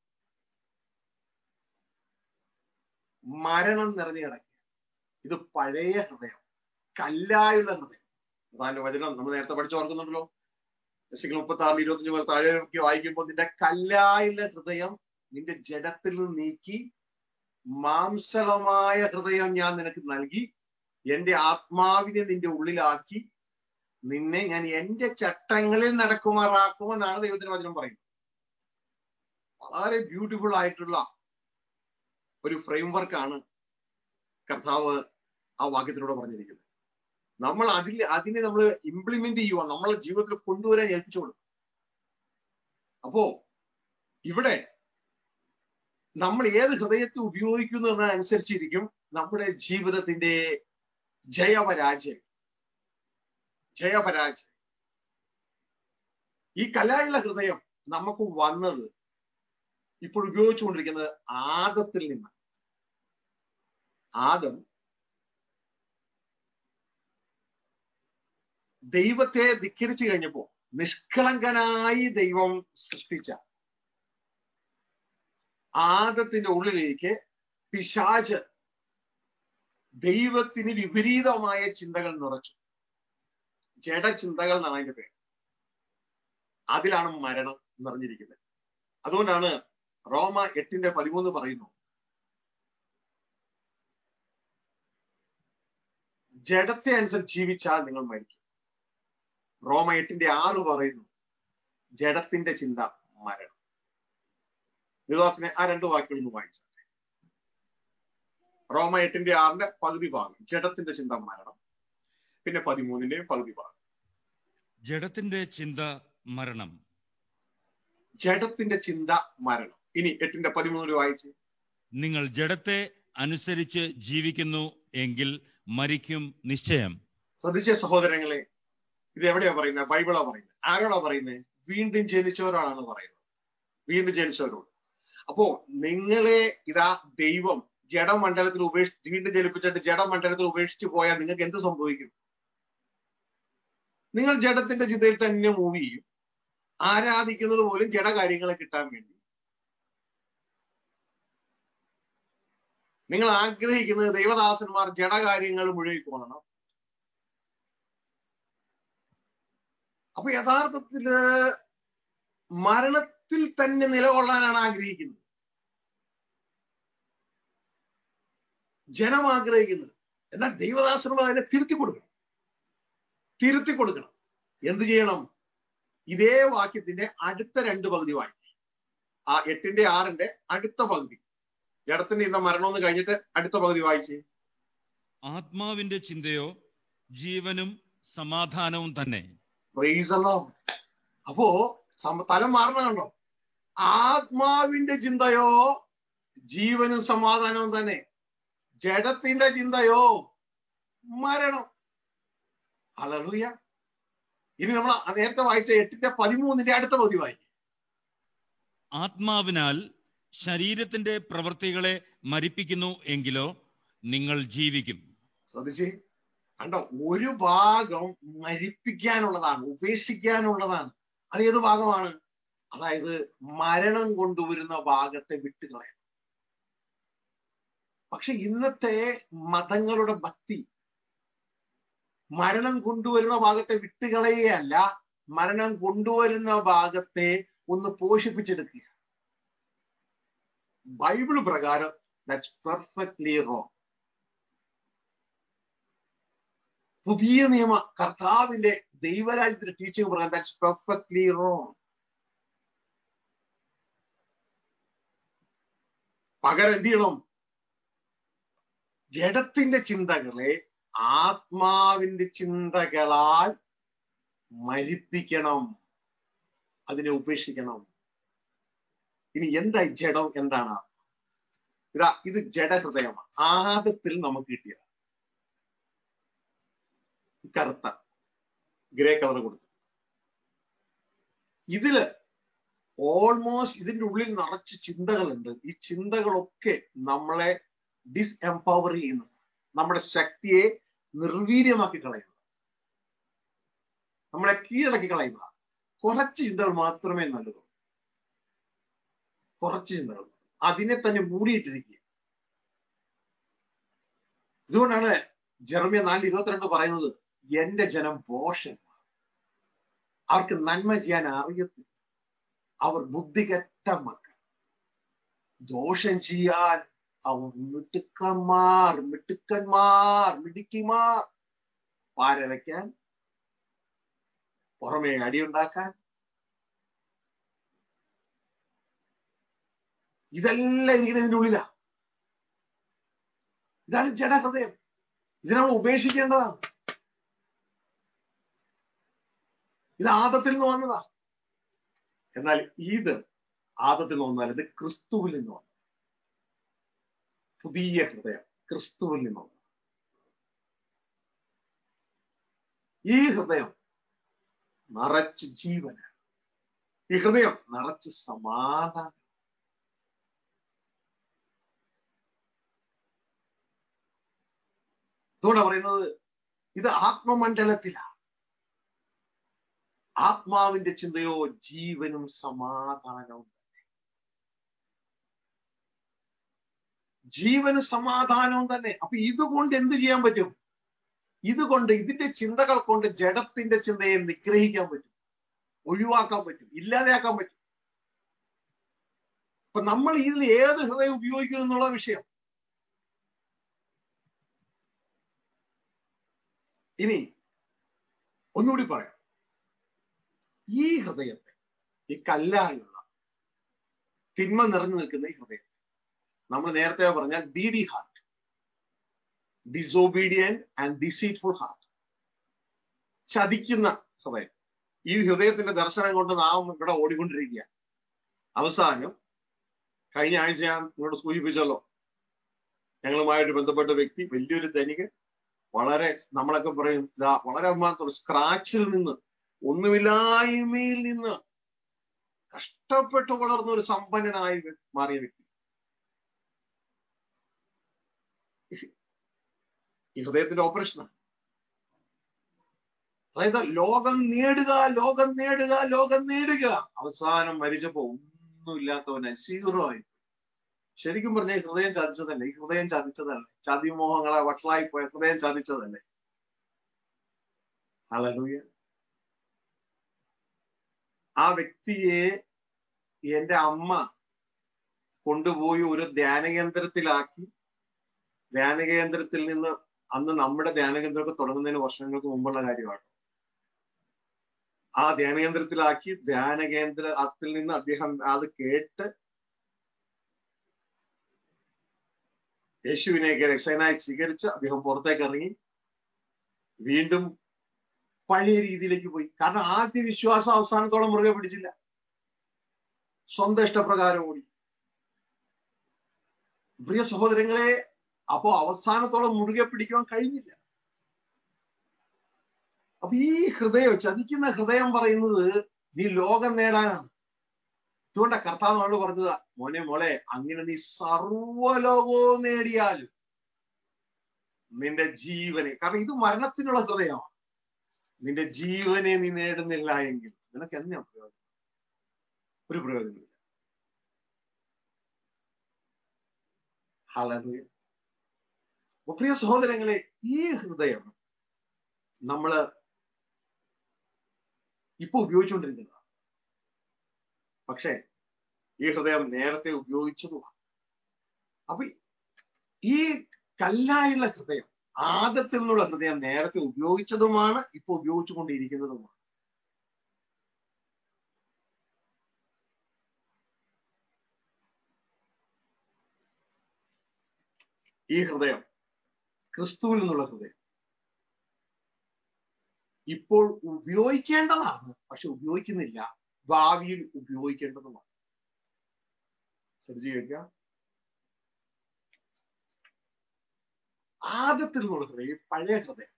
മരണം നിറഞ്ഞു കിടക്കുക ഇത് പഴയ ഹൃദയം കല്ലായുള്ള ഹൃദയം അതാന്റെ വചനം നമ്മൾ നേരത്തെ പഠിച്ചു ഓർക്കുന്നുണ്ടല്ലോ ദശകൾ മുപ്പത്തി ആറിൽ ഇരുപത്തഞ്ച് മുതൽ താഴെ വായിക്കുമ്പോൾ നിന്റെ കല്ലായുള്ള ഹൃദയം നിന്റെ ജഡത്തിൽ നിന്ന് നീക്കി മാംസളമായ ഹൃദയം ഞാൻ നിനക്ക് നൽകി എന്റെ ആത്മാവിനെ നിന്റെ ഉള്ളിലാക്കി നിന്നെ ഞാൻ എന്റെ ചട്ടങ്ങളിൽ നടക്കുമാറാക്കുമെന്നാണ് ദൈവത്തിന് വചനം പറയുന്നത് വളരെ ബ്യൂട്ടിഫുൾ ആയിട്ടുള്ള ഒരു ഫ്രെയിം വർക്കാണ് കർത്താവ് ആ വാക്യത്തിലൂടെ പറഞ്ഞിരിക്കുന്നത് നമ്മൾ അതിൽ അതിനെ നമ്മൾ ഇംപ്ലിമെന്റ് ചെയ്യുക നമ്മളെ ജീവിതത്തിൽ കൊണ്ടുവരാൻ ഏൽപ്പിച്ചു കൊടുക്കും അപ്പോ ഇവിടെ നമ്മൾ ഏത് ഹൃദയത്തെ ഉപയോഗിക്കുന്നു എന്നതനുസരിച്ചിരിക്കും നമ്മുടെ ജീവിതത്തിന്റെ ജയപരാജയം ജയപരാജയം ഈ കലായുള്ള ഹൃദയം നമുക്ക് വന്നത് ഇപ്പോൾ ഉപയോഗിച്ചുകൊണ്ടിരിക്കുന്നത് ആദത്തിൽ നിന്നാണ് ആദം ദൈവത്തെ ധിക്കരിച്ചു കഴിഞ്ഞപ്പോ നിഷ്കളങ്കനായി ദൈവം സൃഷ്ടിച്ച ആദത്തിന്റെ ഉള്ളിലേക്ക് പിശാച് ദൈവത്തിന് വിപരീതമായ ചിന്തകൾ നിറച്ചു ജഡചിന്തകൾ എന്നാണ് അതിന്റെ പേര് അതിലാണ് മരണം നിറഞ്ഞിരിക്കുന്നത് അതുകൊണ്ടാണ് റോമ എട്ടിന്റെ പതിമൂന്ന് പറയുന്നു ജഡത്തെ അനുസരിച്ച് ജീവിച്ചാൽ നിങ്ങൾ മരിക്കും റോമ എട്ടിന്റെ ആറ് പറയുന്നു ജഡത്തിന്റെ ചിന്ത മരണം നിവാസിനെ ആ രണ്ട് വാക്കുകളൊന്ന് വായിച്ചു റോമ എട്ടിന്റെ ആറിന്റെ പകുതി ഭാഗം ജഡത്തിന്റെ ചിന്ത മരണം പിന്നെ പതിമൂന്നിന്റെയും പകുതി ഭാഗം ജഡത്തിന്റെ ചിന്ത മരണം ജഡത്തിന്റെ ചിന്ത മരണം ഇനി എട്ടിന്റെ പതിമൂന്നിൽ വായിച്ച് നിങ്ങൾ ജഡത്തെ അനുസരിച്ച് ജീവിക്കുന്നു എങ്കിൽ മരിക്കും നിശ്ചയം ശ്രദ്ധിച്ച സഹോദരങ്ങളെ ഇത് എവിടെയാ പറയുന്നത് ബൈബിളാ പറയുന്നത് ആരോടാ പറയുന്നത് വീണ്ടും ജനിച്ചവരോടാണ് പറയുന്നത് വീണ്ടും ജനിച്ചവരോട് അപ്പോ നിങ്ങളെ ഇതാ ദൈവം ജഡമണ്ഡലത്തിൽ ഉപേക്ഷിച്ച് വീണ്ടും ജനിപ്പിച്ചിട്ട് ജഡമണ്ഡലത്തിൽ ഉപേക്ഷിച്ച് പോയാൽ നിങ്ങൾക്ക് എന്ത് സംഭവിക്കും നിങ്ങൾ ജഡത്തിന്റെ ചിന്തയിൽ തന്നെ മൂവ് ചെയ്യും ആരാധിക്കുന്നത് പോലും ജഡകാര്യങ്ങളെ കിട്ടാൻ വേണ്ടി നിങ്ങൾ ആഗ്രഹിക്കുന്നത് ദൈവദാസന്മാർ ജഡകാര്യങ്ങൾ മുഴുകിക്കൊള്ളണം അപ്പൊ യഥാർത്ഥത്തില് മരണത്തിൽ തന്നെ നിലകൊള്ളാനാണ് ആഗ്രഹിക്കുന്നത് ജനം ആഗ്രഹിക്കുന്നത് എന്നാൽ ദൈവദാസന്മാർ അതിനെ തിരുത്തി കൊടുക്കണം തിരുത്തി കൊടുക്കണം എന്ത് ചെയ്യണം ഇതേ വാക്യത്തിന്റെ അടുത്ത രണ്ട് പകുതി വായിക്കും ആ എട്ടിന്റെ ആറിന്റെ അടുത്ത പകുതി ജഡത്തിന്റെ ഇന്ന മരണമെന്ന് കഴിഞ്ഞിട്ട് അടുത്ത പകുതി വായിച്ച് ആത്മാവിന്റെ ചിന്തയോ ജീവനും സമാധാനവും തന്നെ പ്രൈസല്ലോ അപ്പോ സം- തലം മാറണ കണ്ടോ ആത്മാവിന്റെ ചിന്തയോ ജീവനും സമാധാനവും തന്നെ ജഡത്തിന്റെ ചിന്തയോ മരണം അലറിയ ഇനി നമ്മൾ നേരത്തെ വായിച്ച എട്ടിന്റെ പതിമൂന്നിന്റെ അടുത്ത പകുതി വായിക്കും ആത്മാവിനാൽ ശരീരത്തിന്റെ പ്രവൃത്തികളെ മരിപ്പിക്കുന്നു എങ്കിലോ നിങ്ങൾ ജീവിക്കും ശ്രദ്ധിച്ച് കണ്ടോ ഒരു ഭാഗം മരിപ്പിക്കാനുള്ളതാണ് ഉപേക്ഷിക്കാനുള്ളതാണ് അത് ഏത് ഭാഗമാണ് അതായത് മരണം കൊണ്ടുവരുന്ന ഭാഗത്തെ വിട്ടുകളയാൻ പക്ഷെ ഇന്നത്തെ മതങ്ങളുടെ ഭക്തി മരണം കൊണ്ടുവരുന്ന ഭാഗത്തെ വിട്ടുകളയുകയല്ല മരണം കൊണ്ടുവരുന്ന ഭാഗത്തെ ഒന്ന് പോഷിപ്പിച്ചെടുക്കുക ബൈബിൾ പ്രകാരം ദാറ്റ്സ് പെർഫെക്റ്റ്ലി റോങ് പുതിയ നിയമ കർത്താവിന്റെ ദൈവരാജ്യത്തിന്റെ ടീച്ചിങ് പ്രകാരം ദാറ്റ്സ് പെർഫെക്റ്റ്ലി റോങ് പകരം എന്ത് ചെയ്യണം ജഡത്തിന്റെ ചിന്തകളെ ആത്മാവിന്റെ ചിന്തകളാൽ മരിപ്പിക്കണം അതിനെ ഉപേക്ഷിക്കണം ഇനി എന്തായി ജഡം എന്താണ് ഇതാ ഇത് ജഡഹൃദയമാണ് ആദത്തിൽ നമുക്ക് കിട്ടിയത് കറുത്ത ഗ്രേ കളർ കൊടുത്തു ഇതില് ഓൾമോസ്റ്റ് ഇതിന്റെ ഉള്ളിൽ നിറച്ച് ചിന്തകളുണ്ട് ഈ ചിന്തകളൊക്കെ നമ്മളെ ഡിസ് എംപവർ ചെയ്യുന്നു നമ്മുടെ ശക്തിയെ നിർവീര്യമാക്കി കളയുന്നത് നമ്മളെ കീഴടക്കി കളയുക കുറച്ച് ചിന്തകൾ മാത്രമേ നല്ലതുള്ളൂ കുറച്ച് ചിന്തകൾ അതിനെ തന്നെ മൂടിയിട്ടിരിക്കുക ഇതുകൊണ്ടാണ് ജെർമിയ നാല് ഇരുപത്തിരണ്ട് പറയുന്നത് എന്റെ ജനം പോഷന്മാർ അവർക്ക് നന്മ ചെയ്യാൻ അറിയത്തില്ല അവർ ബുദ്ധികെട്ട മക്കൾ ദോഷം ചെയ്യാൻ അവർ മിടുക്കന്മാർ മിടുക്കന്മാർ മിടുക്കിമാർ പാര വയ്ക്കാൻ പുറമേ അടിയുണ്ടാക്കാൻ ഇതെല്ലാം ഇരിക്കുന്ന ഇതിന്റെ ഉള്ളിലാ ഇതാണ് ജഡഹൃദയം ഇത് നമ്മൾ ഉപേക്ഷിക്കേണ്ടതാണ് ഇത് ആദത്തിൽ നിന്ന് വന്നതാ എന്നാൽ ഇത് ആദത്തിൽ നിന്ന് വന്നാൽ ഇത് ക്രിസ്തുവിൽ നിന്ന് വന്നു പുതിയ ഹൃദയം ക്രിസ്തുവിൽ നിന്ന് വന്നു ഈ ഹൃദയം നിറച്ച് ജീവനാണ് ഈ ഹൃദയം നിറച്ച് സമാധാനം അതുകൊണ്ടാണ് പറയുന്നത് ഇത് ആത്മമണ്ഡലത്തിലാണ് ആത്മാവിന്റെ ചിന്തയോ ജീവനും സമാധാനവും ജീവന് സമാധാനവും തന്നെ അപ്പൊ ഇതുകൊണ്ട് എന്ത് ചെയ്യാൻ പറ്റും ഇതുകൊണ്ട് ഇതിന്റെ ചിന്തകൾ കൊണ്ട് ജഡത്തിന്റെ ചിന്തയെ നിഗ്രഹിക്കാൻ പറ്റും ഒഴിവാക്കാൻ പറ്റും ഇല്ലാതെയാക്കാൻ പറ്റും അപ്പൊ നമ്മൾ ഇതിൽ ഏത് ഹൃദയം ഉപയോഗിക്കുന്നു എന്നുള്ള വിഷയം ഇനി ഒന്നുകൂടി പറയാം ഈ ഹൃദയത്തെ ഈ കല്ലായുള്ള തിന്മ നിറഞ്ഞു നിൽക്കുന്ന ഈ ഹൃദയം നമ്മൾ നേരത്തെ പറഞ്ഞാൽ the the heart disobedient and deceitful heart ചതിക്കുന്ന ഹൃദയം ഈ ഹൃദയത്തിന്റെ ദർശനം കൊണ്ട് നാം ഇവിടെ ഓടിക്കൊണ്ടിരിക്കുക അവസാനം കഴിഞ്ഞ ആഴ്ച ഞാൻ നിങ്ങളോട് സൂചിപ്പിച്ചല്ലോ ഞങ്ങളുമായിട്ട് ബന്ധപ്പെട്ട വ്യക്തി വലിയൊരു ധനികൻ വളരെ നമ്മളൊക്കെ പറയും ഇതാ വളരെ മാത്രം സ്ക്രാച്ചിൽ നിന്ന് ഒന്നുമില്ലായ്മയിൽ നിന്ന് കഷ്ടപ്പെട്ട് വളർന്ന ഒരു സമ്പന്നനായി മാറിയ വ്യക്തി ഈ ഹൃദയത്തിന്റെ ഓപ്പറേഷനാണ് അതായത് ലോകം നേടുക ലോകം നേടുക ലോകം നേടുക അവസാനം മരിച്ചപ്പോ ഒന്നുമില്ലാത്തവനെ സീറോ ആയി ശരിക്കും പറഞ്ഞ ഹൃദയം ചതിച്ചതല്ലേ ഈ ഹൃദയം ചതിച്ചതല്ലേ ചതിമോഹങ്ങളെ വഷളായി പോയ ഹൃദയം ചതിച്ചതല്ലേ അലലൂയ ആ വ്യക്തിയെ എന്റെ അമ്മ കൊണ്ടുപോയി ഒരു ധ്യാനകേന്ദ്രത്തിലാക്കി ധ്യാനകേന്ദ്രത്തിൽ നിന്ന് അന്ന് നമ്മുടെ ധ്യാനകേന്ദ്രമൊക്കെ തുടങ്ങുന്നതിന് വർഷങ്ങൾക്ക് മുമ്പുള്ള കാര്യമാണ് ആ ധ്യാനകേന്ദ്രത്തിലാക്കി ധ്യാനകേന്ദ്രത്തിൽ നിന്ന് അദ്ദേഹം അത് കേട്ട് യേശുവിനെയൊക്കെ രക്ഷകനായി സ്വീകരിച്ച് അദ്ദേഹം പുറത്തേക്ക് ഇറങ്ങി വീണ്ടും പഴയ രീതിയിലേക്ക് പോയി കാരണം ആദ്യ വിശ്വാസം അവസാനത്തോളം മുറുകെ പിടിച്ചില്ല സ്വന്തം ഇഷ്ടപ്രകാരം ഓടി പ്രിയ സഹോദരങ്ങളെ അപ്പോ അവസാനത്തോളം മുറുകെ പിടിക്കുവാൻ കഴിഞ്ഞില്ല അപ്പൊ ഈ ഹൃദയം ചതിക്കുന്ന ഹൃദയം പറയുന്നത് നീ ലോകം നേടാനാണ് അതുകൊണ്ടാ കർത്താവ് നമ്മളോട് പറഞ്ഞത് മോനെ മോളെ അങ്ങനെ നീ സർവലോകവും നേടിയാലും നിന്റെ ജീവനെ കാരണം ഇത് മരണത്തിനുള്ള ഹൃദയമാണ് നിന്റെ ജീവനെ നീ നേടുന്നില്ല എങ്കിൽ നിനക്ക് എന്നാ പ്രയോജനം ഒരു പ്രയോജനമില്ല ഹലോ പ്രിയ സഹോദരങ്ങളെ ഈ ഹൃദയം നമ്മള് ഇപ്പൊ ഉപയോഗിച്ചുകൊണ്ടിരിക്കുന്നതാണ് പക്ഷേ ഈ ഹൃദയം നേരത്തെ ഉപയോഗിച്ചതുമാണ് അപ്പൊ ഈ കല്ലായുള്ള ഹൃദയം ആദത്തിൽ നിന്നുള്ള ഹൃദയം നേരത്തെ ഉപയോഗിച്ചതുമാണ് ഇപ്പൊ ഉപയോഗിച്ചുകൊണ്ടിരിക്കുന്നതുമാണ് ഈ ഹൃദയം ക്രിസ്തുവിൽ നിന്നുള്ള ഹൃദയം ഇപ്പോൾ ഉപയോഗിക്കേണ്ടതാണ് പക്ഷെ ഉപയോഗിക്കുന്നില്ല ഭാവിയിൽ ഉപയോഗിക്കേണ്ടതുമാണ് ശ്രദ്ധിച്ചു കേൾക്കുക ആദത്തിൽ നിന്നുള്ള ഹൃദയം പഴയ ഹൃദയം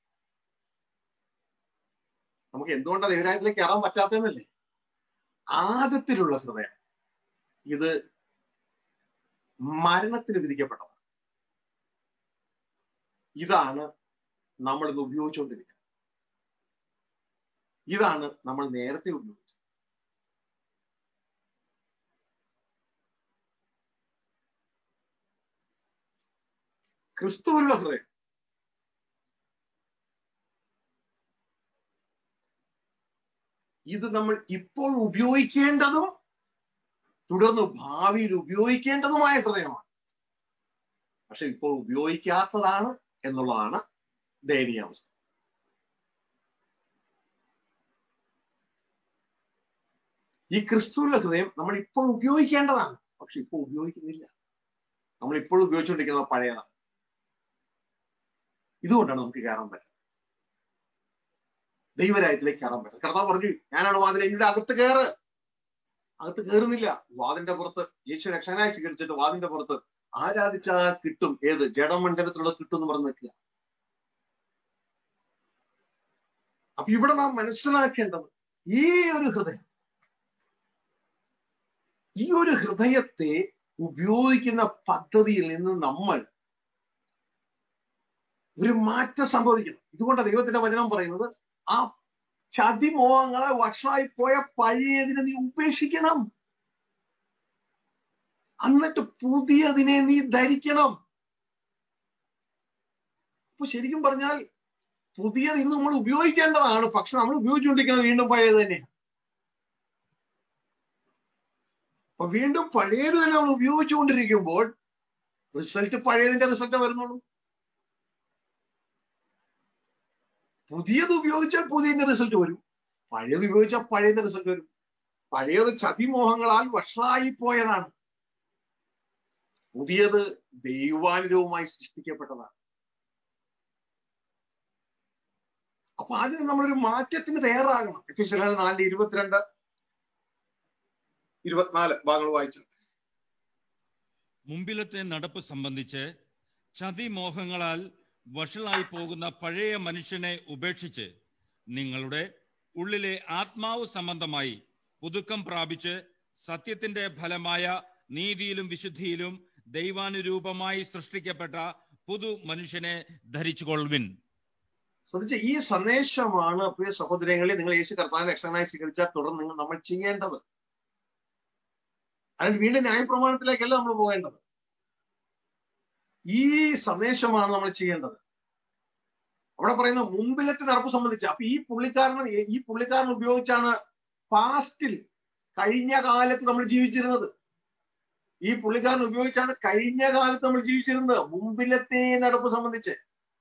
നമുക്ക് എന്തുകൊണ്ടാണ് ദൈവരാജ്യത്തിലേക്ക് കയറാൻ പറ്റാത്തതെന്നല്ലേ ആദത്തിലുള്ള ഹൃദയം ഇത് മരണത്തിന് വിധിക്കപ്പെട്ടതാണ് ഇതാണ് നമ്മൾ ഇന്ന് ഉപയോഗിച്ചുകൊണ്ടിരിക്കുന്നത് ഇതാണ് നമ്മൾ നേരത്തെ ഉപയോഗിച്ചത് ക്രിസ്തുവിലുള്ള ഹൃദയം ഇത് നമ്മൾ ഇപ്പോൾ ഉപയോഗിക്കേണ്ടതും തുടർന്ന് ഭാവിയിൽ ഉപയോഗിക്കേണ്ടതുമായ ഹൃദയമാണ് പക്ഷെ ഇപ്പോൾ ഉപയോഗിക്കാത്തതാണ് എന്നുള്ളതാണ് ദയനീയാവസ്ഥ ഈ ക്രിസ്തുവിന്റെ ഹൃദയം നമ്മൾ ഇപ്പോൾ ഉപയോഗിക്കേണ്ടതാണ് പക്ഷെ ഇപ്പോൾ ഉപയോഗിക്കുന്നില്ല നമ്മൾ ഇപ്പോൾ ഉപയോഗിച്ചുകൊണ്ടിരിക്കുന്നത് പഴയതാണ് ഇതുകൊണ്ടാണ് നമുക്ക് കയറാൻ പറ്റുന്നത് ദൈവരായത്തിലേക്ക് കയറാൻ പറ്റുന്നത് കർത്താവ് പറഞ്ഞു ഞാനാണ് വാതിൽ എന്റെ അകത്ത് കയറ് അകത്ത് കയറുന്നില്ല വാതിന്റെ പുറത്ത് യേശു രക്ഷകനായി സ്വീകരിച്ചിട്ട് വാതിന്റെ പുറത്ത് ആരാധിച്ചാൽ കിട്ടും ഏത് ജഡമണ്ഡലത്തിലുള്ള കിട്ടും എന്ന് പറഞ്ഞ് നിൽക്കുക അപ്പൊ ഇവിടെ നാം മനസ്സിലാക്കേണ്ടത് ഈ ഒരു ഹൃദയം ഈ ഒരു ഹൃദയത്തെ ഉപയോഗിക്കുന്ന പദ്ധതിയിൽ നിന്ന് നമ്മൾ ഒരു മാറ്റം സംഭവിക്കണം ഇതുകൊണ്ട് ദൈവത്തിന്റെ വചനം പറയുന്നത് ആ ചതിമോഹങ്ങളെ വഷളായി പോയ പഴയതിനെ നീ ഉപേക്ഷിക്കണം എന്നിട്ട് പുതിയതിനെ നീ ധരിക്കണം അപ്പൊ ശരിക്കും പറഞ്ഞാൽ പുതിയത് ഇന്ന് നമ്മൾ ഉപയോഗിക്കേണ്ടതാണ് പക്ഷെ നമ്മൾ ഉപയോഗിച്ചുകൊണ്ടിരിക്കുന്നത് വീണ്ടും പഴയത് തന്നെയാണ് അപ്പൊ വീണ്ടും പഴയത് തന്നെ നമ്മൾ ഉപയോഗിച്ചുകൊണ്ടിരിക്കുമ്പോൾ റിസൾട്ട് പഴയതിന്റെ റിസൾട്ട് വരുന്നുള്ളൂ പുതിയത് ഉപയോഗിച്ചാൽ പുതിയതിന്റെ റിസൾട്ട് വരും പഴയത് ഉപയോഗിച്ചാൽ പഴയതിന്റെ റിസൾട്ട് വരും പഴയത് ചതിമോഹങ്ങളാൽ വഷളായി പോയതാണ് പുതിയത് ദൈവാനുരവുമായി സൃഷ്ടിക്കപ്പെട്ടതാണ് അപ്പൊ അതിന് നമ്മളൊരു മാറ്റത്തിന് തയ്യാറാകണം എഫിസിലെ നാലിന്റെ ഇരുപത്തിരണ്ട് ഇരുപത്തിനാല് ഭാഗങ്ങൾ വായിച്ചു മുമ്പിലത്തെ നടപ്പ് സംബന്ധിച്ച് ചതിമോഹങ്ങളാൽ വഷളായി പോകുന്ന പഴയ മനുഷ്യനെ ഉപേക്ഷിച്ച് നിങ്ങളുടെ ഉള്ളിലെ ആത്മാവ് സംബന്ധമായി പുതുക്കം പ്രാപിച്ച് സത്യത്തിന്റെ ഫലമായ നീതിയിലും വിശുദ്ധിയിലും ദൈവാനുരൂപമായി സൃഷ്ടിക്കപ്പെട്ട പുതു മനുഷ്യനെ ധരിച്ചുകൊള്ളുവിൻ ശ്രദ്ധിച്ച ഈ സന്ദേശമാണ് പ്രിയ സഹോദരങ്ങളെ നിങ്ങൾ യേശു കർത്താവിനെ രക്ഷകനായി സ്വീകരിച്ചാൽ തുടർന്ന് നിങ്ങൾ നമ്മൾ ചെയ്യേണ്ടത് അതിന് വീണ്ടും ന്യായപ്രമാണത്തിലേക്കല്ല നമ്മൾ പോകേണ്ടത് ഈ സന്ദേശമാണ് നമ്മൾ ചെയ്യേണ്ടത് അവിടെ പറയുന്ന മുമ്പിലത്തെ നടപ്പ് സംബന്ധിച്ച് അപ്പൊ ഈ പുള്ളിക്കാരന് ഈ പുള്ളിക്കാരൻ ഉപയോഗിച്ചാണ് പാസ്റ്റിൽ കഴിഞ്ഞ കാലത്ത് നമ്മൾ ജീവിച്ചിരുന്നത് ഈ പുള്ളിക്കാരൻ ഉപയോഗിച്ചാണ് കഴിഞ്ഞ കാലത്ത് നമ്മൾ ജീവിച്ചിരുന്നത് മുമ്പിലത്തെ നടപ്പ് സംബന്ധിച്ച്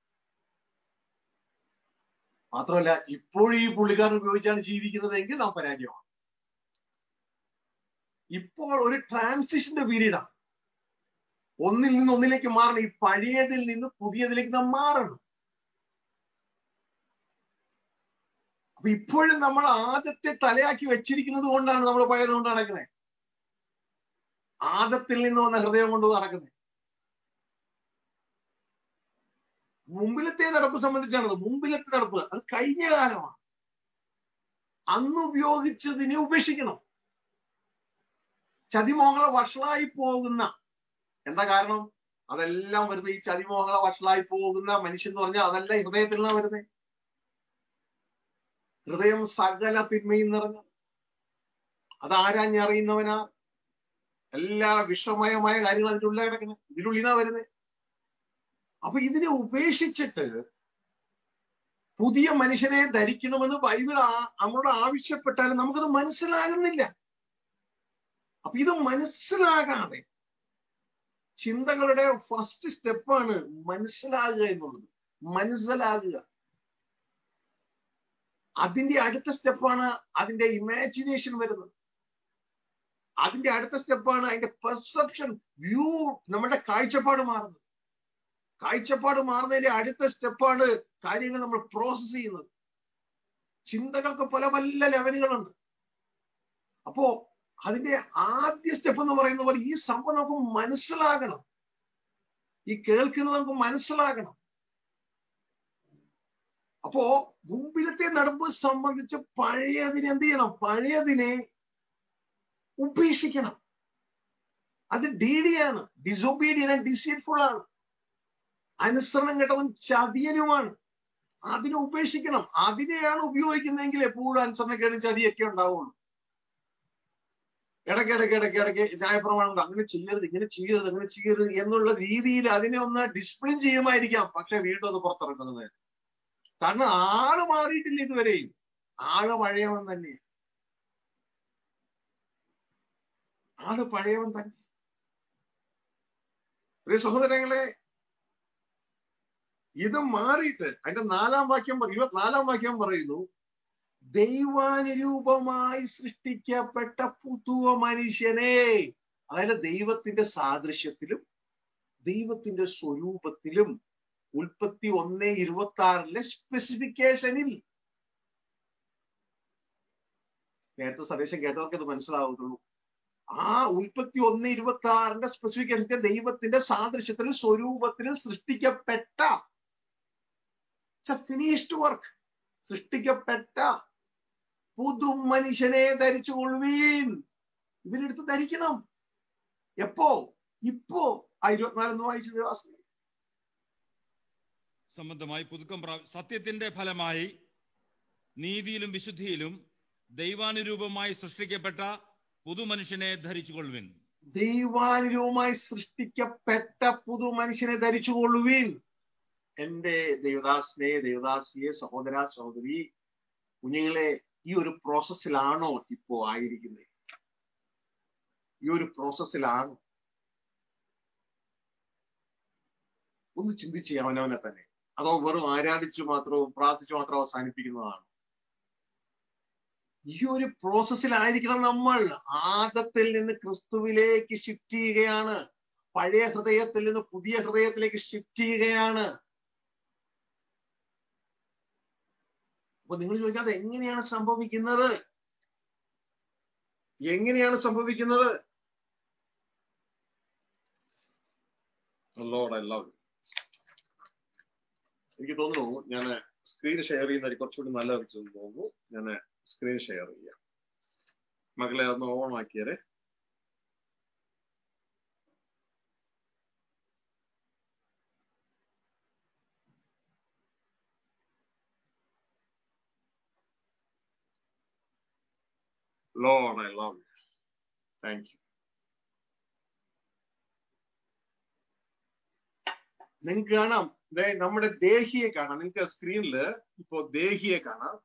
മാത്രമല്ല ഇപ്പോഴും ഈ പുള്ളിക്കാരൻ ഉപയോഗിച്ചാണ് ജീവിക്കുന്നതെങ്കിൽ നാം പരാജയമാണ് ഇപ്പോൾ ഒരു ട്രാൻസിഷന്റെ പീരീഡാണ് ഒന്നിൽ നിന്ന് ഒന്നിലേക്ക് മാറണം ഈ പഴയതിൽ നിന്ന് പുതിയതിലേക്ക് നാം മാറണം അപ്പൊ ഇപ്പോഴും നമ്മൾ ആദ്യത്തെ തലയാക്കി വെച്ചിരിക്കുന്നത് കൊണ്ടാണ് നമ്മൾ പഴയത് കൊണ്ട് നടക്കുന്നത് ആദത്തിൽ നിന്ന് വന്ന ഹൃദയം കൊണ്ട് നടക്കുന്നത് മുമ്പിലത്തെ നടപ്പ് സംബന്ധിച്ചാണത് മുമ്പിലത്തെ നടപ്പ് അത് കഴിഞ്ഞ കാലമാണ് അന്ന് ഉപയോഗിച്ചതിനെ ഉപേക്ഷിക്കണം ചതിമോഹങ്ങളെ വഷളായി പോകുന്ന എന്താ കാരണം അതെല്ലാം വരുന്നത് ഈ ചതിമോഹങ്ങളെ വഷളായി പോകുന്ന മനുഷ്യൻ എന്ന് പറഞ്ഞാൽ അതെല്ലാം ഹൃദയത്തിൽ നിന്നാണ് വരുന്നത് ഹൃദയം സകല തിന്മയും നിറഞ്ഞ അത് ആരാഞ്ഞറിയുന്നവനാ എല്ലാ വിഷമയമായ കാര്യങ്ങൾ അതിൻ്റെ ഉള്ളിൽ കിടക്കുന്നത് ഇതിനുള്ളിനാ വരുന്നത് അപ്പൊ ഇതിനെ ഉപേക്ഷിച്ചിട്ട് പുതിയ മനുഷ്യനെ ധരിക്കണമെന്ന് ബൈബിൾ നമ്മളോട് ആവശ്യപ്പെട്ടാലും നമുക്കത് മനസ്സിലാകുന്നില്ല അപ്പൊ ഇത് മനസ്സിലാകാതെ ചിന്തകളുടെ ഫസ്റ്റ് സ്റ്റെപ്പാണ് മനസ്സിലാകുക എന്നുള്ളത് മനസ്സിലാകുക അതിന്റെ അടുത്ത സ്റ്റെപ്പാണ് അതിന്റെ ഇമാജിനേഷൻ വരുന്നത് അതിന്റെ അടുത്ത സ്റ്റെപ്പാണ് അതിന്റെ പെർസെപ്ഷൻ വ്യൂ നമ്മുടെ കാഴ്ചപ്പാട് മാറുന്നത് കാഴ്ചപ്പാട് മാറുന്നതിന്റെ അടുത്ത സ്റ്റെപ്പാണ് കാര്യങ്ങൾ നമ്മൾ പ്രോസസ് ചെയ്യുന്നത് ചിന്തകൾക്ക് പല പല ലെവലുകളുണ്ട് അപ്പോ അതിന്റെ ആദ്യ സ്റ്റെപ്പ് എന്ന് പറയുന്ന പോലെ ഈ സംഭവം നമുക്ക് മനസ്സിലാകണം ഈ കേൾക്കുന്നത് നമുക്ക് മനസ്സിലാകണം അപ്പോ മുമ്പിലത്തെ നടപ്പ് സംബന്ധിച്ച് പഴയതിനെ എന്ത് ചെയ്യണം പഴയതിനെ ഉപേക്ഷിക്കണം അത് ഡീഡിയാണ് ഡിസൊബീഡിയൻ ആൻഡ് ഡിസീറ്റ്ഫുൾ ആണ് അനുസരണം കേട്ടതും ചതിയനുമാണ് അതിനെ ഉപേക്ഷിക്കണം അതിനെയാണ് ഉപയോഗിക്കുന്നതെങ്കിൽ എപ്പോഴും അനുസരണക്കേടും ചതിയൊക്കെ ഉണ്ടാവുള്ളൂ ഇടയ്ക്കിടയ്ക്ക് ഇടയ്ക്ക് ഇടയ്ക്ക് ന്യായപ്രമാണം അങ്ങനെ ചെയ്യരുത് ഇങ്ങനെ ചെയ്യരുത് അങ്ങനെ ചെയ്യരുത് എന്നുള്ള രീതിയിൽ അതിനെ ഒന്ന് ഡിസിപ്ലിൻ ചെയ്യുമായിരിക്കാം പക്ഷെ വീണ്ടും അത് പുറത്തിറക്കുന്നത് കാരണം ആള് മാറിയിട്ടില്ല ഇതുവരെയും ആള് പഴയവൻ തന്നെ ആള് പഴയവൻ തന്നെ പ്രിയ സഹോദരങ്ങളെ ഇത് മാറിയിട്ട് അതിന്റെ നാലാം വാക്യം ഇരുപത്തിനാലാം വാക്യം പറയുന്നു ദൈവാനുരൂപമായി സൃഷ്ടിക്കപ്പെട്ട പുതുവ മനുഷ്യനെ അതായത് ദൈവത്തിന്റെ സാദൃശ്യത്തിലും ദൈവത്തിന്റെ സ്വരൂപത്തിലും ഉൽപ്പത്തി ഒന്ന് ഇരുപത്തി ആറിലെ സ്പെസിഫിക്കേഷനിൽ നേരത്തെ സന്ദേശം കേട്ടവർക്ക് അത് മനസ്സിലാവുന്നുള്ളൂ ആ ഉൽപ്പത്തി ഒന്ന് ഇരുപത്തി ആറിന്റെ സ്പെസിഫിക്കേഷൻ ദൈവത്തിന്റെ സാദൃശ്യത്തിലും സ്വരൂപത്തിലും സൃഷ്ടിക്കപ്പെട്ട ഫിനിഷ്ഡ് വർക്ക് സൃഷ്ടിക്കപ്പെട്ട പുതു മനുഷ്യനെ ധരിച്ചു കൊള്ളുവീൻ ഇവരെടുത്ത് ധരിക്കണം എപ്പോ ഇപ്പോ ആ ഇരുപത്തിനാലെന്ന് വായിച്ചത് വാസന സംബന്ധമായി പുതുക്കം പ്രാ സത്യത്തിന്റെ ഫലമായി നീതിയിലും വിശുദ്ധിയിലും ദൈവാനുരൂപമായി സൃഷ്ടിക്കപ്പെട്ട പുതുമനുഷ്യനെ ധരിച്ചുകൊള്ളുവിൻ ദൈവാനുരൂപമായി സൃഷ്ടിക്കപ്പെട്ട പുതു മനുഷ്യനെ ധരിച്ചുകൊള്ളുവിൻ എന്റെ ദേവദാസിനെ ദേവദാസിയെ സഹോദര സഹോദരി കുഞ്ഞുങ്ങളെ ഈ ഒരു പ്രോസസ്സിലാണോ ഇപ്പോ ആയിരിക്കുന്നത് ഈ ഒരു പ്രോസസ്സിലാണ് ഒന്ന് ചിന്തിച്ച് അവനവനെ തന്നെ അതോ വെറും ആരാധിച്ചു മാത്രവും പ്രാർത്ഥിച്ചു മാത്രം അവസാനിപ്പിക്കുന്നതാണ് ഈ ഒരു പ്രോസസ്സിലായിരിക്കണം നമ്മൾ ആദത്തിൽ നിന്ന് ക്രിസ്തുവിലേക്ക് ഷിഫ്റ്റ് ചെയ്യുകയാണ് പഴയ ഹൃദയത്തിൽ നിന്ന് പുതിയ ഹൃദയത്തിലേക്ക് ഷിഫ്റ്റ് ചെയ്യുകയാണ് അപ്പൊ നിങ്ങൾ ചോദിക്കാതെ എങ്ങനെയാണ് സംഭവിക്കുന്നത് എങ്ങനെയാണ് സംഭവിക്കുന്നത് Lord, I love you. എനിക്ക് തോന്നുന്നു ഞാൻ സ്ക്രീൻ ഷെയർ ചെയ്യുന്നത് കുറച്ചുകൂടി നല്ല തോന്നുന്നു ഞാൻ സ്ക്രീൻ ഷെയർ ചെയ്യാം മകളെ ഒന്ന് ഓൺ ആക്കിയരെ Lord, I love you. Thank you. നിങ്ങൾക്ക് കാണാം ദേ നമ്മുടെ ദേഹിയെ കാണാം നിങ്ങൾക്ക് സ്ക്രീനിൽ ഇപ്പോ ദേഹിയെ കാണാം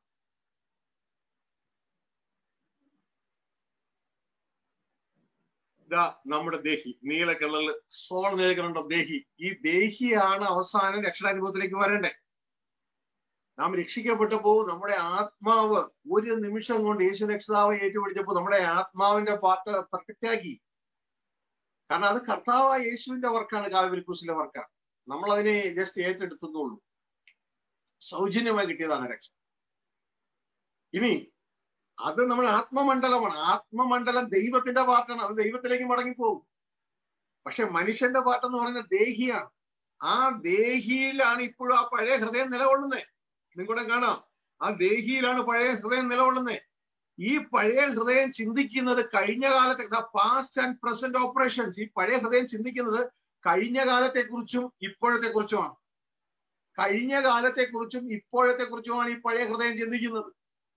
ഇതാ നമ്മുടെ ദേഹി നീല കളറിൽ സോൾ നീലകളുണ്ടോ ദേഹി ഈ ദേഹിയാണ് അവസാനം രക്ഷണാനുഭവത്തിലേക്ക് വരണ്ടേ നാം രക്ഷിക്കപ്പെട്ടപ്പോ നമ്മുടെ ആത്മാവ് ഒരു നിമിഷം കൊണ്ട് യേശു രക്ഷിതാവ് ഏറ്റുപിടിച്ചപ്പോ നമ്മുടെ ആത്മാവിന്റെ പാട്ട് പെർഫെക്റ്റ് ആക്കി കാരണം അത് കർത്താവായ യേശുവിന്റെ വർക്കാണ് കാൽവരി ക്രൂസിലെ വർക്കാണ് നമ്മൾ അതിനെ ജസ്റ്റ് ഏറ്റെടുത്തുന്നുള്ളൂ സൗജന്യമായി കിട്ടിയതാണ് രക്ഷ ഇനി അത് നമ്മുടെ ആത്മമണ്ഡലമാണ് ആത്മമണ്ഡലം ദൈവത്തിന്റെ പാട്ടാണ് അത് ദൈവത്തിലേക്ക് മടങ്ങിപ്പോകും പക്ഷെ മനുഷ്യന്റെ പാട്ടെന്ന് പറയുന്നത് ദേഹിയാണ് ആ ദേഹിയിലാണ് ഇപ്പോഴും ആ പഴയ ഹൃദയം നിലകൊള്ളുന്നത് നിങ്ങളുടെ കാണാം ആ ദേഹിയിലാണ് പഴയ ഹൃദയം നിലകൊള്ളുന്നത് ഈ പഴയ ഹൃദയം ചിന്തിക്കുന്നത് കഴിഞ്ഞ കാലത്തെ പാസ്റ്റ് ആൻഡ് പ്രസന്റ് ഓപ്പറേഷൻസ് ഈ പഴയ ഹൃദയം ചിന്തിക്കുന്നത് കഴിഞ്ഞ കാലത്തെ കുറിച്ചും ഇപ്പോഴത്തെ കുറിച്ചുമാണ് കഴിഞ്ഞ കാലത്തെ കുറിച്ചും ഇപ്പോഴത്തെ കുറിച്ചുമാണ് ഈ പഴയ ഹൃദയം ചിന്തിക്കുന്നത്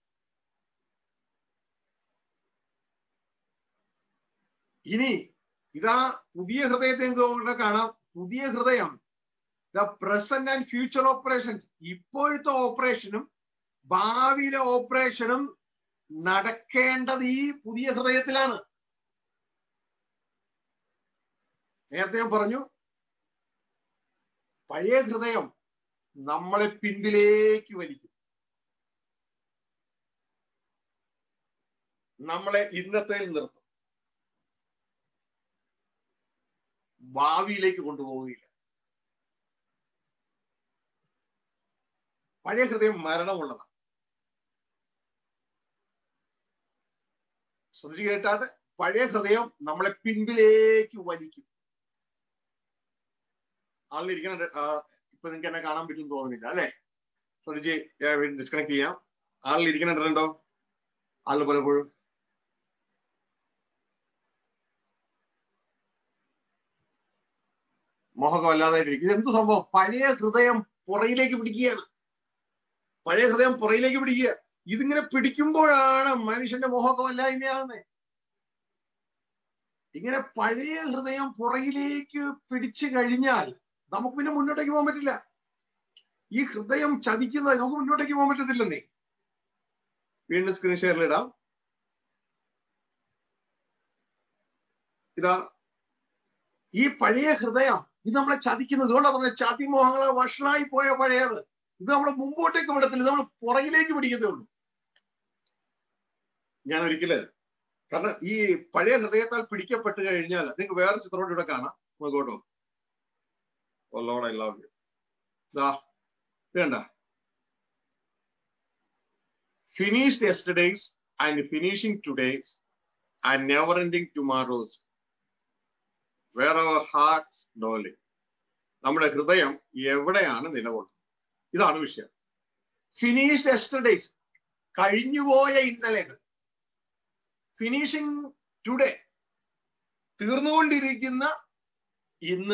ഇനി ഇതാ പുതിയ ഹൃദയത്തെ നിങ്ങൾക്ക് കാണാം പുതിയ ഹൃദയം the present and future operations ഇപ്പോഴത്തെ ഓപ്പറേഷനും ഭാവിയിലെ ഓപ്പറേഷനും നടക്കേണ്ടത് ഈ പുതിയ ഹൃദയത്തിലാണ് നേരത്തെ ഞാൻ പറഞ്ഞു പഴയ ഹൃദയം നമ്മളെ പിന്നിലേക്ക് വലിക്കും നമ്മളെ ഇന്നത്തെ നിർത്തും ഭാവിയിലേക്ക് കൊണ്ടുപോവുകയില്ല പഴയ ഹൃദയം മരണമുള്ളതാണ് ശ്രദ്ധിച്ചു കേട്ടാട്ട് പഴയ ഹൃദയം നമ്മളെ പിൻപിലേക്ക് വലിക്കും ആളിലിരിക്കണ ഇപ്പൊ നിങ്ങൾക്ക് എന്നെ കാണാൻ പറ്റും തോന്നുന്നില്ല അല്ലെ ശ്രദ്ധിച്ച് ഡിസ്കണക്ട് ചെയ്യാം ആളിലിരിക്കണുണ്ടോ ആളിൽ പലപ്പോഴും മോഹകം അല്ലാതായിട്ടിരിക്കും ഇതെന്ത് സംഭവം പഴയ ഹൃദയം പുറയിലേക്ക് പിടിക്കുകയാണ് പഴയ ഹൃദയം പുറയിലേക്ക് പിടിക്കുക ഇതിങ്ങനെ പിടിക്കുമ്പോഴാണ് മനുഷ്യന്റെ മോഹകമല്ലായ്മയാകുന്നത് ഇങ്ങനെ പഴയ ഹൃദയം പുറയിലേക്ക് പിടിച്ചു കഴിഞ്ഞാൽ നമുക്ക് പിന്നെ മുന്നോട്ടേക്ക് പോകാൻ പറ്റില്ല ഈ ഹൃദയം ചതിക്കുന്നത് നമുക്ക് മുന്നോട്ടേക്ക് പോകാൻ പറ്റത്തില്ലെന്നേ വീണ്ടും സ്ക്രീൻ ഷെയറിലിടാം ഇതാ ഈ പഴയ ഹൃദയം ഇത് നമ്മളെ ചതിക്കുന്നത് ഇതുകൊണ്ടാണ് പറഞ്ഞത് ചതിമോഹങ്ങളെ വഷളായി പോയ പഴയത് ഇത് നമ്മൾ മുമ്പോട്ടേക്ക് വിടത്തില്ല നമ്മൾ പുറകിലേക്ക് പിടിക്കത്തേ ഉള്ളൂ ഞാൻ ഒരിക്കല് കാരണം ഈ പഴയ ഹൃദയത്താൽ പിടിക്കപ്പെട്ട് കഴിഞ്ഞാൽ നിങ്ങൾക്ക് വേറെ ചിത്രം ഇവിടെ കാണാം നോക്കോട്ടോ oh Lord I love you ദാ വേണ്ട finished yesterdays and finishing todays and never ending tomorrows where our hearts dwell നമ്മുടെ ഹൃദയം എവിടെയാണ് നിലകൊള്ളുന്നത് ഇതാണ് വിഷയം ഫിനിഷ്ഡ് എസ്റ്റർഡേസ് കഴിഞ്ഞുപോയ ഇന്നലെകൾ ഫിനിഷിംഗ് ടുഡേ തീർന്നുകൊണ്ടിരിക്കുന്ന ഇന്ന്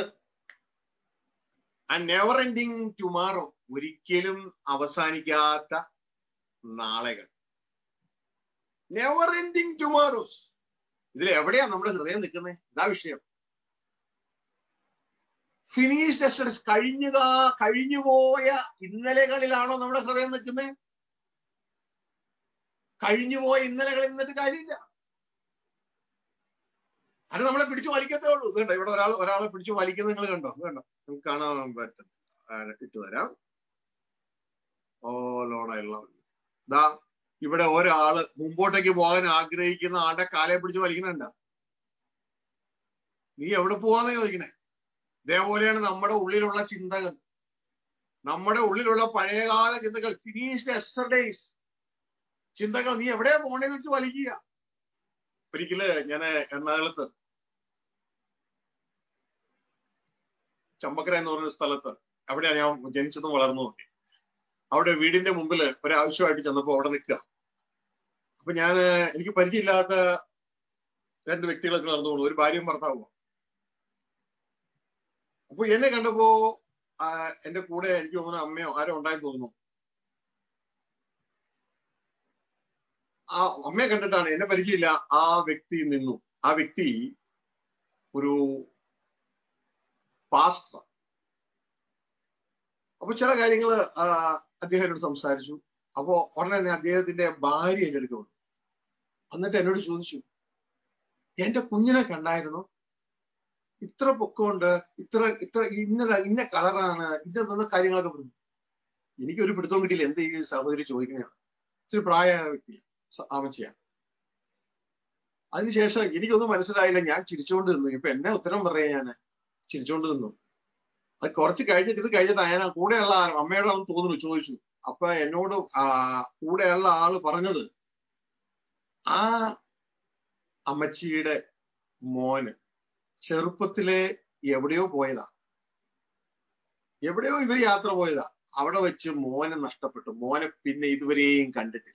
ആൻഡ് നെവർ എൻഡിങ് ടുമാറോ ഒരിക്കലും അവസാനിക്കാത്ത നാളെകൾ നെവർ എൻഡിങ് ടുമോറോസ് ഇതിൽ എവിടെയാ നമ്മുടെ ഹൃദയം നിൽക്കുന്നത് ഇതാ വിഷയം ഫിനിഷ് എസ്റ്റഡീസ് കഴിഞ്ഞുക കഴിഞ്ഞുപോയ ഇന്നലകളിലാണോ നമ്മുടെ ഹൃദയം നിൽക്കുന്നത് കഴിഞ്ഞുപോയ ഇന്നലകളിൽ നിന്നിട്ട് കാര്യമില്ല അത് നമ്മളെ പിടിച്ചു വലിക്കത്തേ ഉള്ളൂ വേണ്ട ഇവിടെ ഒരാൾ ഒരാളെ പിടിച്ചു വലിക്കുന്നത് നിങ്ങൾ കണ്ടോ വേണ്ട നമുക്ക് കാണാൻ പറ്റും ഇട്ട് തരാം ഓ ലോണ ദാ ഇവിടെ ഒരാള് മുമ്പോട്ടേക്ക് പോകാൻ ആഗ്രഹിക്കുന്ന ആളുടെ കാലെ പിടിച്ച് വലിക്കണണ്ട നീ എവിടെ പോവാന്ന് ചോദിക്കണേ ഇതേപോലെയാണ് നമ്മുടെ ഉള്ളിലുള്ള ചിന്തകൾ നമ്മുടെ ഉള്ളിലുള്ള പഴയകാല ചിന്തകൾ ഫിനിഷ്ഡ് എസ്റ്റർഡേസ് ചിന്തകൾ നീ എവിടെയാ പോണേന്ന് വെച്ച് വലിക്കുക ഒരിക്കല് ഞാൻ എറണാകുളത്ത് ചമ്പക്കര എന്ന് പറഞ്ഞ സ്ഥലത്ത് അവിടെയാണ് ഞാൻ ജനിച്ചതും വളർന്നു നോക്കി അവിടെ വീടിന്റെ മുമ്പിൽ ഒരാവശ്യമായിട്ട് ചെന്നപ്പോ അവിടെ നിൽക്കുക അപ്പൊ ഞാൻ എനിക്ക് പരിചയമില്ലാത്ത രണ്ട് വ്യക്തികളൊക്കെ നടന്നു പോകുന്നു ഒരു ഭാര്യയും ഭർത്താവും അപ്പൊ എന്നെ കണ്ടപ്പോ എന്റെ കൂടെ എനിക്ക് തോന്നുന്നു അമ്മയോ ആരോ ഉണ്ടായി തോന്നുന്നു ആ അമ്മയെ കണ്ടിട്ടാണ് എന്നെ പരിചയമില്ല ആ വ്യക്തി നിന്നു ആ വ്യക്തി ഒരു പാസ്റ്റർ അപ്പൊ ചില കാര്യങ്ങൾ അദ്ദേഹത്തോട് സംസാരിച്ചു അപ്പോ ഉടനെ തന്നെ അദ്ദേഹത്തിന്റെ ഭാര്യ എന്റെ അടുത്ത് വന്നു എന്നിട്ട് എന്നോട് ചോദിച്ചു എന്റെ കുഞ്ഞിനെ കണ്ടായിരുന്നു ഇത്ര പൊക്കമുണ്ട് ഇത്ര ഇത്ര ഇന്ന ഇന്ന കളറാണ് ഇന്ന കാര്യങ്ങളൊക്കെ പറഞ്ഞു എനിക്കൊരു പിടുത്തവും കിട്ടിയില്ല എന്ത് ഈ സഹോദരി ചോദിക്കുന്നതാണ് ഇച്ചിരി പ്രായമായ വ്യക്തി ആമച്ചയാണ് അതിനുശേഷം എനിക്കൊന്നും മനസ്സിലായില്ല ഞാൻ ചിരിച്ചുകൊണ്ട് നിന്നു ഇപ്പൊ എന്നെ ഉത്തരം പറയാ ഞാൻ ചിരിച്ചുകൊണ്ട് നിന്നു അത് കുറച്ച് കഴിഞ്ഞിട്ട് ഇത് കഴിഞ്ഞിട്ട് ഞാൻ കൂടെയുള്ള അമ്മയോടാണെന്ന് തോന്നുന്നു ചോദിച്ചു അപ്പൊ എന്നോട് ആ കൂടെയുള്ള ആള് പറഞ്ഞത് ആ അമ്മച്ചിയുടെ മോന് ചെറുപ്പത്തിലെ എവിടെയോ പോയതാ എവിടെയോ ഇവർ യാത്ര പോയതാ അവിടെ വെച്ച് മോനെ നഷ്ടപ്പെട്ടു മോനെ പിന്നെ ഇതുവരെയും കണ്ടിട്ടില്ല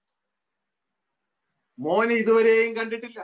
മോനെ ഇതുവരെയും കണ്ടിട്ടില്ല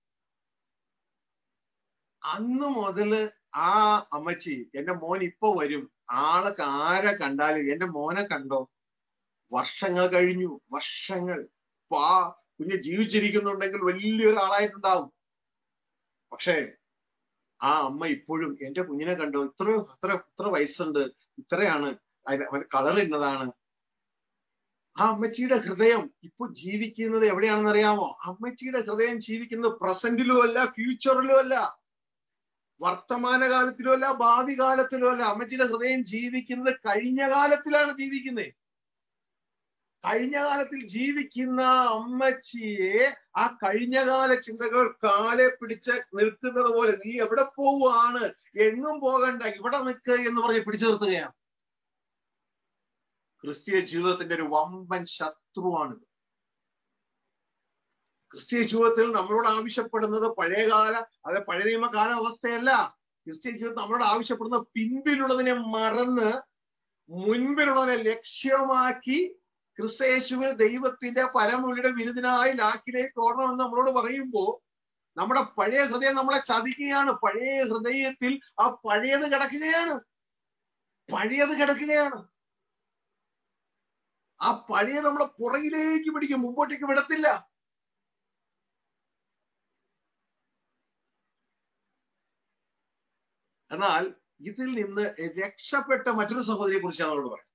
അന്ന് മുതല് ആ അമ്മച്ചി എന്റെ മോൻ ഇപ്പൊ വരും ആളെ ആരെ കണ്ടാലും എന്റെ മോനെ കണ്ടോ വർഷങ്ങൾ കഴിഞ്ഞു വർഷങ്ങൾ പാ കുഞ്ഞ് ജീവിച്ചിരിക്കുന്നുണ്ടെങ്കിൽ വലിയൊരാളായിട്ടുണ്ടാവും പക്ഷേ ആ അമ്മ ഇപ്പോഴും എന്റെ കുഞ്ഞിനെ കണ്ടോ ഇത്ര ഇത്ര ഇത്ര വയസ്സുണ്ട് ഇത്രയാണ് അവൻ കളർ ഇന്നതാണ് ആ അമ്മച്ചിയുടെ ഹൃദയം ഇപ്പൊ ജീവിക്കുന്നത് എവിടെയാണെന്ന് അറിയാമോ അമ്മച്ചിയുടെ ഹൃദയം ജീവിക്കുന്നത് പ്രസന്റിലും അല്ല ഫ്യൂച്ചറിലും അല്ല വർത്തമാനകാലത്തിലും അല്ല ഭാവി കാലത്തിലും അല്ല അമ്മച്ചിയുടെ ഹൃദയം ജീവിക്കുന്നത് കഴിഞ്ഞ കാലത്തിലാണ് ജീവിക്കുന്നത് കഴിഞ്ഞ കാലത്തിൽ ജീവിക്കുന്ന അമ്മച്ചിയെ ആ കഴിഞ്ഞകാല ചിന്തകൾ കാലെ പിടിച്ച് നിൽക്കുന്നത് പോലെ നീ എവിടെ പോവുകയാണ് എങ്ങും പോകണ്ട ഇവിടെ നിൽക്കുക എന്ന് പറഞ്ഞ് പിടിച്ചു നിർത്തുകയാണ് ക്രിസ്തീയ ജീവിതത്തിന്റെ ഒരു വമ്പൻ ശത്രുവാണിത് ക്രിസ്തീയ ജീവിതത്തിൽ നമ്മളോട് ആവശ്യപ്പെടുന്നത് പഴയകാല അത് പഴയ നിയമ കാലാവസ്ഥയല്ല ക്രിസ്തീയ ജീവിതത്തിൽ നമ്മളോട് ആവശ്യപ്പെടുന്ന പിൻപിലുള്ളതിനെ മറന്ന് മുൻപിലുള്ളതിനെ ലക്ഷ്യമാക്കി ക്രിസ്തയേശുവിൽ ദൈവത്തിന്റെ പരമൊഴിയുടെ വിരുദ്ധനായി ലാക്കിലേക്ക് ഓടണമെന്ന് നമ്മളോട് പറയുമ്പോൾ നമ്മുടെ പഴയ ഹൃദയം നമ്മളെ ചതിക്കുകയാണ് പഴയ ഹൃദയത്തിൽ ആ പഴയത് കിടക്കുകയാണ് പഴയത് കിടക്കുകയാണ് ആ പഴയ നമ്മളെ പുറകിലേക്ക് പിടിക്കും മുമ്പോട്ടേക്ക് വിടത്തില്ല എന്നാൽ ഇതിൽ നിന്ന് രക്ഷപ്പെട്ട മറ്റൊരു സഹോദരിയെ കുറിച്ചാണ് അവരോട് പറയുന്നത്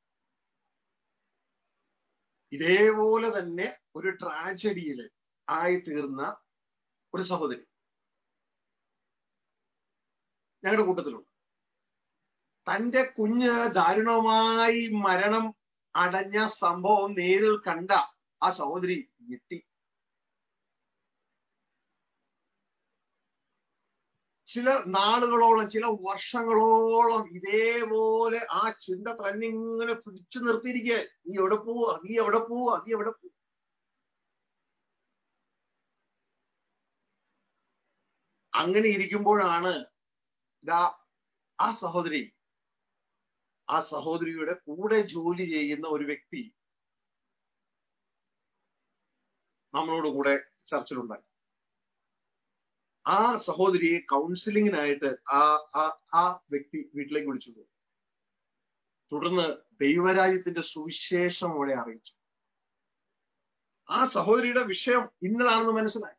ഇതേപോലെ തന്നെ ഒരു ട്രാജഡിയിൽ ആയി തീർന്ന ഒരു സഹോദരി ഞങ്ങളുടെ കൂട്ടത്തിലുണ്ട് തന്റെ കുഞ്ഞ് ദാരുണമായി മരണം അടഞ്ഞ സംഭവം നേരിൽ കണ്ട ആ സഹോദരി ഞെട്ടി ചില നാളുകളോളം ചില വർഷങ്ങളോളം ഇതേപോലെ ആ ചിന്ത തന്നെ ഇങ്ങനെ പിടിച്ചു നിർത്തിയിരിക്കുക നീ എവിടെ പോവാ നീ എവിടെ പോവാ നീ എവിടെ പോവാ അങ്ങനെ ഇരിക്കുമ്പോഴാണ് ഇതാ ആ സഹോദരി ആ സഹോദരിയുടെ കൂടെ ജോലി ചെയ്യുന്ന ഒരു വ്യക്തി നമ്മളോട് കൂടെ ചർച്ചിലുണ്ടായി ആ സഹോദരിയെ കൗൺസിലിങ്ങിനായിട്ട് ആ ആ ആ വ്യക്തി വീട്ടിലേക്ക് വിളിച്ചു പോയി തുടർന്ന് ദൈവരാജ്യത്തിന്റെ സുവിശേഷം അവിടെ അറിയിച്ചു ആ സഹോദരിയുടെ വിഷയം ഇന്നതാണെന്ന് മനസ്സിലായി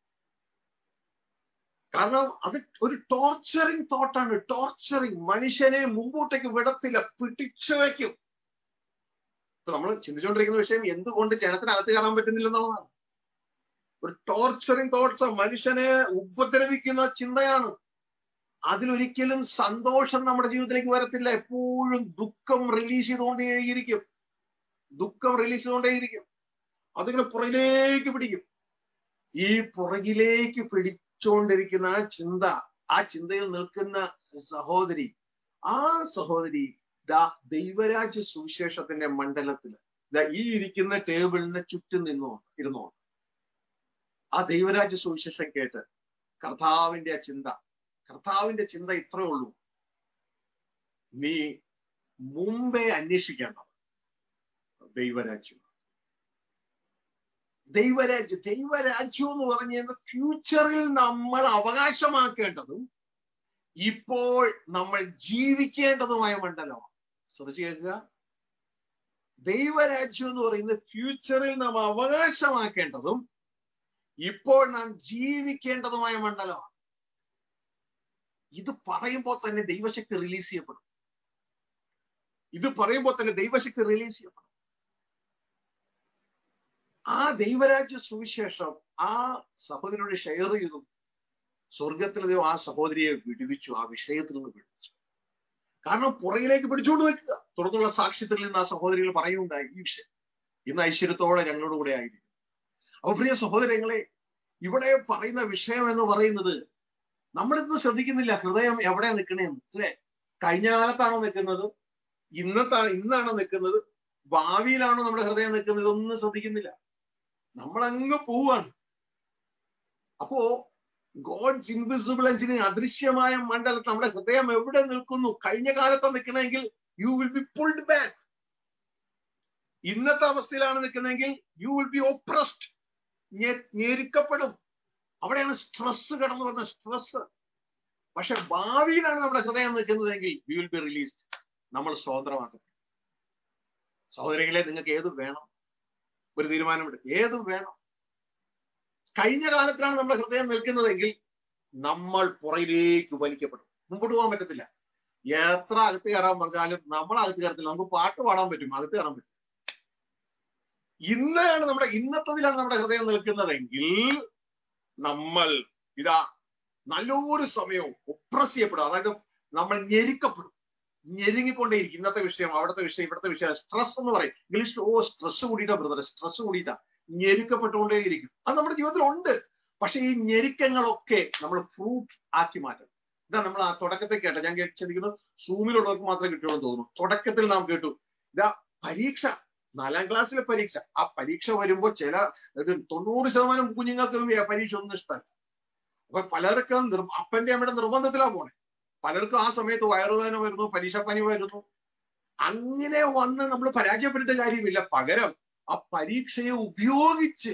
കാരണം അത് ഒരു ടോർച്ചറിങ് തോട്ടാണ് ടോർച്ചറിങ് മനുഷ്യനെ മുമ്പോട്ടേക്ക് വിടത്തില്ല പിടിച്ചു വയ്ക്കും ഇപ്പൊ നമ്മൾ ചിന്തിച്ചുകൊണ്ടിരിക്കുന്ന വിഷയം എന്തുകൊണ്ട് ജനത്തിനകത്ത് കയറാൻ പറ്റുന്നില്ലെന്നുള്ളതാണ് ഒരു ടോർച്ചറിങ് തോട്ട്സ് മനുഷ്യനെ ഉപദ്രവിക്കുന്ന ചിന്തയാണ് അതിലൊരിക്കലും സന്തോഷം നമ്മുടെ ജീവിതത്തിലേക്ക് വരത്തില്ല എപ്പോഴും ദുഃഖം റിലീസ് ചെയ്തുകൊണ്ടേയിരിക്കും ദുഃഖം റിലീസ് ചെയ്തുകൊണ്ടേയിരിക്കും അതിങ്ങനെ പുറകിലേക്ക് പിടിക്കും ഈ പുറകിലേക്ക് പിടിച്ചുകൊണ്ടിരിക്കുന്ന ആ ചിന്ത ആ ചിന്തയിൽ നിൽക്കുന്ന സഹോദരി ആ സഹോദരി ദാ ദൈവരാജ്യ സുവിശേഷത്തിന്റെ മണ്ഡലത്തില് ദാ ഈ ഇരിക്കുന്ന ടേബിളിന് ചുറ്റും നിന്നോ ഇരുന്നോ ആ ദൈവരാജ്യ സുവിശേഷം കേട്ട് കർത്താവിന്റെ ആ ചിന്ത കർത്താവിന്റെ ചിന്ത ഇത്രേ ഉള്ളൂ നീ മുമ്പേ അന്വേഷിക്കേണ്ടത് ദൈവരാജ്യം ദൈവരാജ്യം ദൈവരാജ്യം എന്ന് പറഞ്ഞ ഫ്യൂച്ചറിൽ നമ്മൾ അവകാശമാക്കേണ്ടതും ഇപ്പോൾ നമ്മൾ ജീവിക്കേണ്ടതുമായ മണ്ഡലമാണ് ശ്രദ്ധിച്ചു കേൾക്കുക ദൈവരാജ്യം എന്ന് പറയുന്നത് ഫ്യൂച്ചറിൽ നാം അവകാശമാക്കേണ്ടതും ഇപ്പോൾ നാം ജീവിക്കേണ്ടതുമായ മണ്ഡലമാണ് ഇത് പറയുമ്പോൾ തന്നെ ദൈവശക്തി റിലീസ് ചെയ്യപ്പെടും ഇത് പറയുമ്പോൾ തന്നെ ദൈവശക്തി റിലീസ് ചെയ്യപ്പെടും ആ ദൈവരാജ്യ സുവിശേഷം ആ സഹോദരിയോട് ഷെയർ ചെയ്തു സ്വർഗത്തിൽ ദൈവം ആ സഹോദരിയെ വിടുവിച്ചു ആ വിഷയത്തിൽ നിന്ന് വിടുവിച്ചു കാരണം പുറകിലേക്ക് പിടിച്ചുകൊണ്ട് നിൽക്കുക തുടർന്നുള്ള സാക്ഷ്യത്തിൽ നിന്ന് ആ സഹോദരികൾ പറയുണ്ടായി ഈ വിഷയം ഇന്ന് ഐശ്വര്യത്തോടെ ഞങ്ങളോട് കൂടെ ആയിരിക്കും അപ്പൊ പ്രിയ സഹോദരങ്ങളെ ഇവിടെ പറയുന്ന വിഷയം എന്ന് പറയുന്നത് നമ്മളിന്ന് ശ്രദ്ധിക്കുന്നില്ല ഹൃദയം എവിടെ നിൽക്കണേന്ന് അല്ലെ കഴിഞ്ഞ കാലത്താണോ നിൽക്കുന്നത് ഇന്നത്താണ് ഇന്നാണോ നിൽക്കുന്നത് ഭാവിയിലാണോ നമ്മുടെ ഹൃദയം നിൽക്കുന്നത് ഇതൊന്നും ശ്രദ്ധിക്കുന്നില്ല നമ്മൾ അങ്ങ് പോവാണ് അപ്പോ ഗോഡ്സ് ഇൻവിസിബിൾ എഞ്ചിന് അദൃശ്യമായ മണ്ഡലത്തിൽ നമ്മുടെ ഹൃദയം എവിടെ നിൽക്കുന്നു കഴിഞ്ഞ കാലത്ത് നിൽക്കണമെങ്കിൽ you will be pulled back ഇന്നത്തെ അവസ്ഥയിലാണ് നിൽക്കുന്നതെങ്കിൽ യു വിൽ ബി ഓപ്രസ്ഡ് ഞെരുക്കപ്പെടും അവിടെയാണ് സ്ട്രെസ് കടന്നു വന്ന സ്ട്രെസ് പക്ഷെ ഭാവിയിലാണ് നമ്മുടെ ഹൃദയം നിൽക്കുന്നതെങ്കിൽ വി വിൽ ബി റിലീസ്ഡ് നമ്മൾ സ്വതന്ത്രമാക്കും സഹോദരികളെ നിങ്ങൾക്ക് ഏത് വേണം ഒരു തീരുമാനമെടുക്കും ഏത് വേണം കഴിഞ്ഞ കാലത്തിലാണ് നമ്മുടെ ഹൃദയം നിൽക്കുന്നതെങ്കിൽ നമ്മൾ പുറയിലേക്ക് വലിക്കപ്പെടും മുമ്പോട്ട് പോകാൻ പറ്റത്തില്ല എത്ര അകത്ത് കയറാൻ പറഞ്ഞാലും നമ്മൾ അകത്ത് കയറത്തില്ല നമുക്ക് പാട്ട് പാടാൻ പറ്റും അകത്ത് കയറാൻ പറ്റും ഇന്നാണ് നമ്മുടെ ഇന്നത്തതിലാണ് നമ്മുടെ ഹൃദയം നിൽക്കുന്നതെങ്കിൽ നമ്മൾ ഇതാ നല്ലൊരു സമയവും ഒപ്രസ് ചെയ്യപ്പെടും അതായത് നമ്മൾ ഞെരുക്കപ്പെടും ഞെരുങ്ങിക്കൊണ്ടേയിരിക്കും ഇന്നത്തെ വിഷയം അവിടുത്തെ വിഷയം ഇവിടുത്തെ വിഷയം സ്ട്രെസ് എന്ന് പറയും ഇംഗ്ലീഷിൽ ഓ സ്ട്രെസ് കൂടിയിട്ടാ ബ്രദർ സ്ട്രെസ് കൂടിയിട്ടാ ഞെരുക്കപ്പെട്ടുകൊണ്ടേയിരിക്കും അത് നമ്മുടെ ജീവിതത്തിൽ ഉണ്ട് പക്ഷെ ഈ ഞെരുക്കങ്ങളൊക്കെ നമ്മൾ ഫ്രൂട്ട് ആക്കി മാറ്റണം ഇതാ നമ്മൾ ആ തുടക്കത്തിൽ കേട്ട ഞാൻ ചിന്തിക്കുന്നത് സൂമിലുള്ളവർക്ക് മാത്രമേ കിട്ടുള്ളൂ തോന്നുന്നു തുടക്കത്തിൽ നാം കേട്ടു ഇതാ പരീക്ഷ നാലാം ക്ലാസ്സിലെ പരീക്ഷ ആ പരീക്ഷ വരുമ്പോൾ ചില ഇത് തൊണ്ണൂറ് ശതമാനം കുഞ്ഞുങ്ങൾക്ക് പരീക്ഷ ഒന്നും ഇഷ്ടമല്ല അപ്പൊ പലർക്കും അപ്പന്റെ അമ്മയുടെ നിർബന്ധത്തിലാ പോണേ പലർക്കും ആ സമയത്ത് വയറുവേദന വരുന്നു പരീക്ഷാപ്പനി വരുന്നു അങ്ങനെ വന്ന് നമ്മൾ പരാജയപ്പെട്ടിട്ട് കാര്യമില്ല പകരം ആ പരീക്ഷയെ ഉപയോഗിച്ച്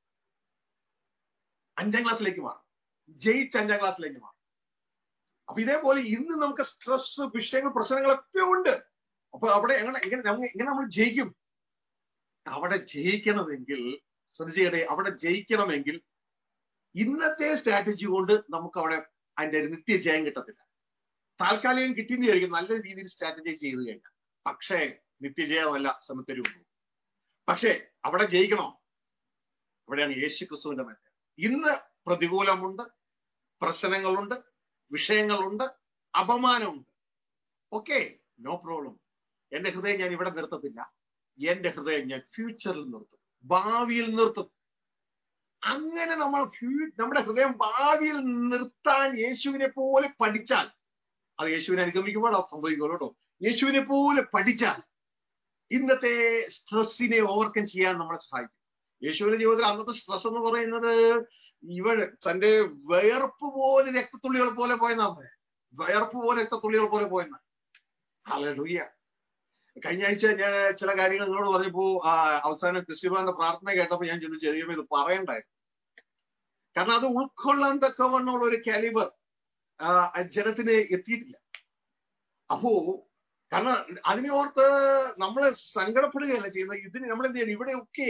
അഞ്ചാം ക്ലാസ്സിലേക്ക് മാറും ജയിച്ച് അഞ്ചാം ക്ലാസ്സിലേക്ക് മാറും അപ്പൊ ഇതേപോലെ ഇന്ന് നമുക്ക് സ്ട്രെസ് വിഷയങ്ങൾ പ്രശ്നങ്ങളൊക്കെ ഉണ്ട് അപ്പൊ അവിടെ എങ്ങനെ എങ്ങനെ എങ്ങനെ നമ്മൾ ജയിക്കും അവിടെ ജയിക്കണമെങ്കിൽ ശ്രദ്ധിച്ചേ അവിടെ ജയിക്കണമെങ്കിൽ ഇന്നത്തെ സ്ട്രാറ്റജി കൊണ്ട് നമുക്ക് അവിടെ അതിന്റെ നിത്യജയം കിട്ടത്തില്ല താൽക്കാലികം കിട്ടിയെന്ന് വിചാരിക്കും നല്ല രീതിയിൽ സ്ട്രാറ്റജൈസ് ചെയ്ത് കഴിഞ്ഞാൽ പക്ഷേ നിത്യജയമല്ല സമത്തരുള്ളൂ പക്ഷേ അവിടെ ജയിക്കണോ അവിടെയാണ് യേശു ക്രിസ്തുവിന്റെ മറ്റേ ഇന്ന് പ്രതികൂലമുണ്ട് പ്രശ്നങ്ങളുണ്ട് വിഷയങ്ങളുണ്ട് അപമാനമുണ്ട് ഓക്കെ നോ പ്രോബ്ലം എന്റെ ഹൃദയം ഞാൻ ഇവിടെ നിർത്തത്തില്ല എന്റെ ഹൃദയം ഞാൻ ഫ്യൂച്ചറിൽ നിർത്തും ഭാവിയിൽ നിർത്തും അങ്ങനെ നമ്മൾ നമ്മുടെ ഹൃദയം ഭാവിയിൽ നിർത്താൻ യേശുവിനെ പോലെ പഠിച്ചാൽ അത് യേശുവിനെ അനുഗമിക്കുമ്പോൾ സംഭവിക്കുമല്ലോ കേട്ടോ യേശുവിനെ പോലെ പഠിച്ചാൽ ഇന്നത്തെ സ്ട്രെസ്സിനെ ഓവർകം ചെയ്യാൻ നമ്മളെ സഹായിക്കും യേശുവിന്റെ ജീവിതത്തിൽ അന്നത്തെ സ്ട്രെസ് എന്ന് പറയുന്നത് ഇവ തന്റെ വയർപ്പ് പോലെ രക്തത്തുള്ളികൾ പോലെ പോയെന്നാ പറയാം വയർപ്പ് പോലെ രക്തത്തുള്ളികൾ പോലെ പോയെന്നാ ഹല്ലേലൂയ കഴിഞ്ഞ ആഴ്ച ഞാൻ ചില കാര്യങ്ങൾ നിങ്ങളോട് പറഞ്ഞപ്പോ അവസാനം ക്രിസ്ത്യബാന്റെ പ്രാർത്ഥന കേട്ടപ്പോ ഞാൻ ചിന്തിച്ചു ദൈവം ഇത് പറയണ്ടായിരുന്നു കാരണം അത് ഉൾക്കൊള്ളാൻ തക്കവണ്ണമുള്ള ഒരു കാലിബർ ജനത്തിന് എത്തിയിട്ടില്ല അപ്പോ കാരണം അതിനെ ഓർത്ത് നമ്മൾ സങ്കടപ്പെടുകയല്ല ചെയ്യുന്നത് ഇതിന് നമ്മൾ എന്ത് ചെയ്യണം ഇവിടെയൊക്കെ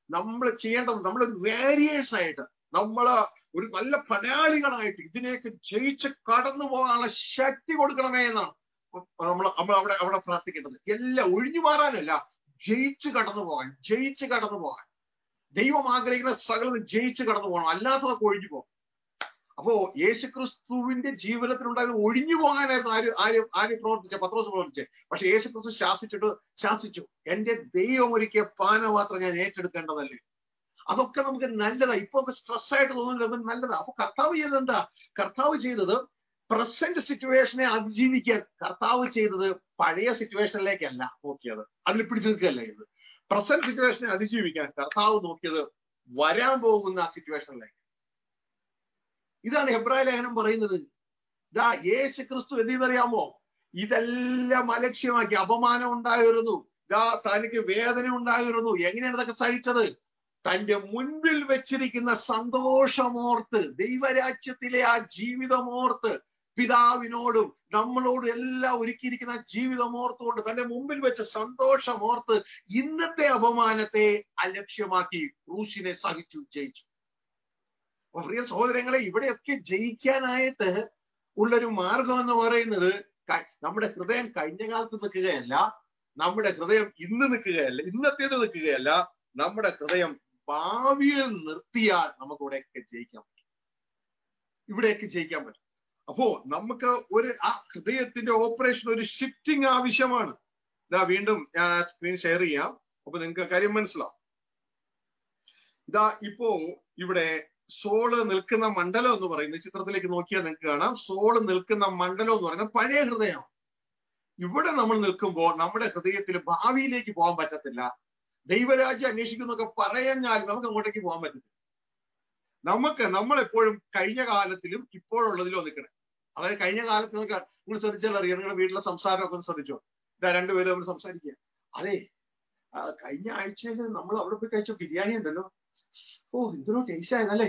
നമ്മൾ ചെയ്യേണ്ടത് നമ്മളൊരു വേരിയേഴ്സ് ആയിട്ട് നമ്മള് ഒരു നല്ല പടയാളികളായിട്ട് ഇതിനെയൊക്കെ ജയിച്ച് കടന്നു പോകാനുള്ള ശക്തി കൊടുക്കണമേ എന്നാണ് നമ്മൾ നമ്മൾ അവിടെ അവിടെ പ്രാർത്ഥിക്കേണ്ടത് എല്ലാം ഒഴിഞ്ഞു മാറാനല്ല ജയിച്ച് കടന്നു പോകാൻ ജയിച്ച് കടന്നു പോകാൻ ദൈവം ആഗ്രഹിക്കുന്ന സകലം ജയിച്ച് കടന്നു പോകണം അല്ലാത്തതൊക്കെ ഒഴിഞ്ഞു പോകും അപ്പോ യേശുക്രിസ്തുവിന്റെ ജീവിതത്തിലുണ്ടായത് ഒഴിഞ്ഞു പോകാനായിരുന്നു ആര് ആര് ആര് പ്രവർത്തിച്ച പത്രോസ് പ്രവർത്തിച്ചത് പക്ഷെ യേശുക്രിസ്തു ശാസിച്ചിട്ട് ശാസിച്ചു എന്റെ ദൈവം ഒരുക്കിയ പാനപാത്രം ഞാൻ ഏറ്റെടുക്കേണ്ടതല്ലേ അതൊക്കെ നമുക്ക് നല്ലതാ ഇപ്പൊ ഒക്കെ സ്ട്രെസ് ആയിട്ട് തോന്നുന്നില്ല അത് നല്ലതാ അപ്പൊ കർത്താവ് ചെയ്തത് എന്താ കർത്താവ് ചെയ്തത് പ്രസന്റ് സിറ്റുവേഷനെ അതിജീവിക്കാൻ കർത്താവ് ചെയ്തത് പഴയ സിറ്റുവേഷനിലേക്കല്ല നോക്കിയത് അതിൽ പിടിച്ചു നിൽക്കുകയല്ല ചെയ്തത് പ്രസന്റ് സിറ്റുവേഷനെ അതിജീവിക്കാൻ കർത്താവ് നോക്കിയത് വരാൻ പോകുന്ന ആ സിറ്റുവേഷനിലേക്ക് ഇതാണ് ഹെബ്രായ ലേഖനം പറയുന്നത് ഇതാ യേശു ക്രിസ്തു എന്തെന്നറിയാമോ ഇതെല്ലാം അലക്ഷ്യമാക്കി അപമാനം ഉണ്ടായിരുന്നു ഇതാ തനിക്ക് വേദന ഉണ്ടായിരുന്നു എങ്ങനെയാണ് ഇതൊക്കെ സഹിച്ചത് തന്റെ മുൻപിൽ വെച്ചിരിക്കുന്ന സന്തോഷമോർത്ത് ദൈവരാജ്യത്തിലെ ആ ജീവിതമോർത്ത് പിതാവിനോടും നമ്മളോടും എല്ലാം ഒരുക്കിയിരിക്കുന്ന ജീവിതമോർത്തുകൊണ്ട് തന്റെ മുമ്പിൽ വെച്ച സന്തോഷമോർത്ത് ഇന്നത്തെ അപമാനത്തെ അലക്ഷ്യമാക്കി ക്രൂശിനെ സഹിച്ചു ജയിച്ചു അപ്പൊ പ്രിയ സഹോദരങ്ങളെ ഇവിടെയൊക്കെ ജയിക്കാനായിട്ട് ഉള്ളൊരു മാർഗം എന്ന് പറയുന്നത് നമ്മുടെ ഹൃദയം കഴിഞ്ഞ കാലത്ത് നിൽക്കുകയല്ല നമ്മുടെ ഹൃദയം ഇന്ന് നിൽക്കുകയല്ല ഇന്നത്തേത് നിൽക്കുകയല്ല നമ്മുടെ ഹൃദയം ഭാവിയിൽ നിർത്തിയാൽ നമുക്ക് ഇവിടെയൊക്കെ ജയിക്കാൻ പറ്റും ഇവിടെയൊക്കെ ജയിക്കാൻ പറ്റും അപ്പോ നമുക്ക് ഒരു ആ ഹൃദയത്തിന്റെ ഓപ്പറേഷൻ ഒരു ഷിഫ്റ്റിംഗ് ആവശ്യമാണ് ഇതാ വീണ്ടും ഞാൻ സ്ക്രീൻ ഷെയർ ചെയ്യാം അപ്പൊ നിങ്ങൾക്ക് കാര്യം മനസ്സിലാവും ഇതാ ഇപ്പോ ഇവിടെ സോള് നിൽക്കുന്ന മണ്ഡലം എന്ന് പറയുന്നത് ചിത്രത്തിലേക്ക് നോക്കിയാൽ നിങ്ങൾക്ക് കാണാം സോള് നിൽക്കുന്ന മണ്ഡലം എന്ന് പറയുന്നത് പഴയ ഹൃദയമാണ് ഇവിടെ നമ്മൾ നിൽക്കുമ്പോൾ നമ്മുടെ ഹൃദയത്തിൽ ഭാവിയിലേക്ക് പോകാൻ പറ്റത്തില്ല ദൈവരാജ്യം അന്വേഷിക്കുന്നൊക്കെ പറഞ്ഞാൽ നമുക്ക് അങ്ങോട്ടേക്ക് പോകാൻ പറ്റത്തില്ല നമുക്ക് നമ്മൾ എപ്പോഴും കഴിഞ്ഞ കാലത്തിലും ഇപ്പോഴുള്ളതിലും നിൽക്കണം അതായത് കഴിഞ്ഞ കാലത്ത് നിങ്ങൾക്ക് നിങ്ങൾ ശ്രദ്ധിച്ചാൽ അറിയാം നിങ്ങളുടെ വീട്ടിലെ സംസാരമൊക്കെ ഒന്ന് ശ്രദ്ധിച്ചോ ഇതാ രണ്ടുപേരും നമ്മൾ സംസാരിക്കുക അതെ കഴിഞ്ഞ ആഴ്ചയിൽ നമ്മൾ അവിടെ പോയി കഴിച്ച ബിരിയാണി ഉണ്ടല്ലോ ഓ എന്തിനോ ടേസ്റ്റ് ആയതല്ലേ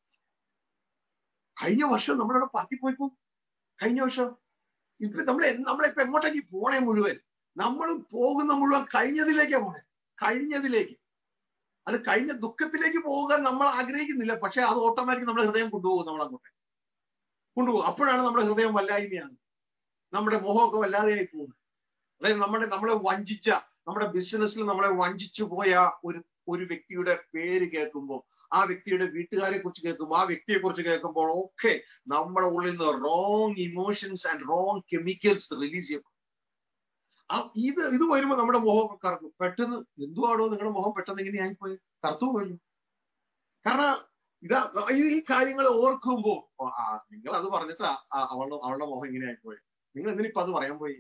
കഴിഞ്ഞ വർഷം നമ്മളവിടെ പാർട്ടി പോയപ്പോ കഴിഞ്ഞ വർഷം ഇപ്പൊ നമ്മൾ നമ്മളിപ്പോ എങ്ങോട്ടേക്ക് പോണേ മുഴുവൻ നമ്മൾ പോകുന്ന മുഴുവൻ കഴിഞ്ഞതിലേക്കാ പോണേ കഴിഞ്ഞതിലേക്ക് അത് കഴിഞ്ഞ ദുഃഖത്തിലേക്ക് പോകാൻ നമ്മൾ ആഗ്രഹിക്കുന്നില്ല പക്ഷെ അത് ഓട്ടോമാറ്റിക് നമ്മുടെ ഹൃദയം കൊണ്ടുപോകും നമ്മൾ അങ്ങോട്ട് കൊണ്ടുപോകും അപ്പോഴാണ് നമ്മുടെ ഹൃദയം വല്ലായ്മയാണ് നമ്മുടെ മോഹമൊക്കെ വല്ലാതെയായി പോകുന്നത് അതായത് നമ്മുടെ നമ്മളെ വഞ്ചിച്ച നമ്മുടെ ബിസിനസ്സിൽ നമ്മളെ വഞ്ചിച്ചു പോയ ഒരു ഒരു വ്യക്തിയുടെ പേര് കേൾക്കുമ്പോൾ ആ വ്യക്തിയുടെ വീട്ടുകാരെ കുറിച്ച് കേൾക്കുമ്പോൾ ആ വ്യക്തിയെ കുറിച്ച് കേൾക്കുമ്പോൾ ഒക്കെ നമ്മുടെ ഉള്ളിൽ നിന്ന് wrong emotions and wrong chemicals release ചെയ്യും ഇത് ഇത് വരുമ്പോൾ നമ്മുടെ മുഖമൊക്കെ കറക്കും പെട്ടെന്ന് എന്തുവാണോ നിങ്ങളുടെ മുഖം പെട്ടെന്ന് എങ്ങനെയായി പോയി കറുത്തു പോയല്ലോ കാരണം ഇതാ ഈ കാര്യങ്ങൾ ഓർക്കുമ്പോ ആ നിങ്ങൾ അത് പറഞ്ഞിട്ട് അവളുടെ അവളുടെ മുഖം ഇങ്ങനെയായി പോയി നിങ്ങൾ എന്തിനിപ്പോ അത് പറയാൻ പോയി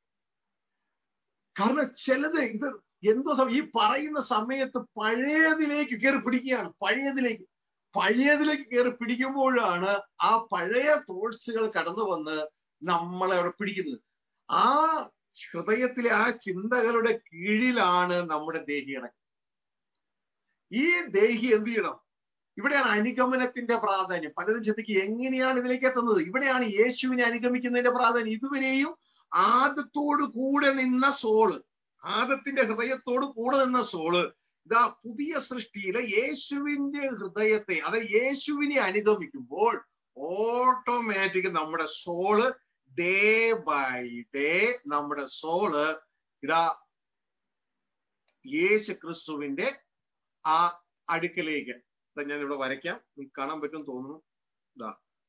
കാരണം ചിലത് ഇത് എന്തോ ഈ പറയുന്ന സമയത്ത് പഴയതിലേക്ക് കയറി പിടിക്കുകയാണ് പഴയതിലേക്ക് പഴയതിലേക്ക് കയറി പിടിക്കുമ്പോഴാണ് ആ പഴയ തോട്ട്സുകൾ കടന്നു വന്ന് നമ്മളെ അവിടെ പിടിക്കുന്നത് ആ ഹൃദയത്തിലെ ആ ചിന്തകളുടെ കീഴിലാണ് നമ്മുടെ ദേഹി കിടക്കുന്നത് ഈ ദേഹി എന്ത് ചെയ്യണം ഇവിടെയാണ് അനുഗമനത്തിന്റെ പ്രാധാന്യം പലരും ചിന്തിക്കുക എങ്ങനെയാണ് ഇതിലേക്ക് എത്തുന്നത് ഇവിടെയാണ് യേശുവിനെ അനുഗമിക്കുന്നതിന്റെ പ്രാധാന്യം ഇതുവരെയും ആദത്തോട് കൂടെ നിന്ന സോള് ആദത്തിന്റെ ഹൃദയത്തോട് കൂടെ നിന്ന സോള് ഇതാ പുതിയ സൃഷ്ടിയിലെ യേശുവിന്റെ ഹൃദയത്തെ അതായത് യേശുവിനെ അനുഗമിക്കുമ്പോൾ ഓട്ടോമാറ്റിക് നമ്മുടെ സോള് ഡേ ബൈ ഡേ നമ്മുടെ സോള് ഇതാ യേശു ക്രിസ്തുവിന്റെ ആ അടുക്കലേക്ക് ഞാൻ ഇവിടെ വരയ്ക്കാം നിങ്ങൾക്ക് കാണാൻ പറ്റും തോന്നുന്നു ഇതാ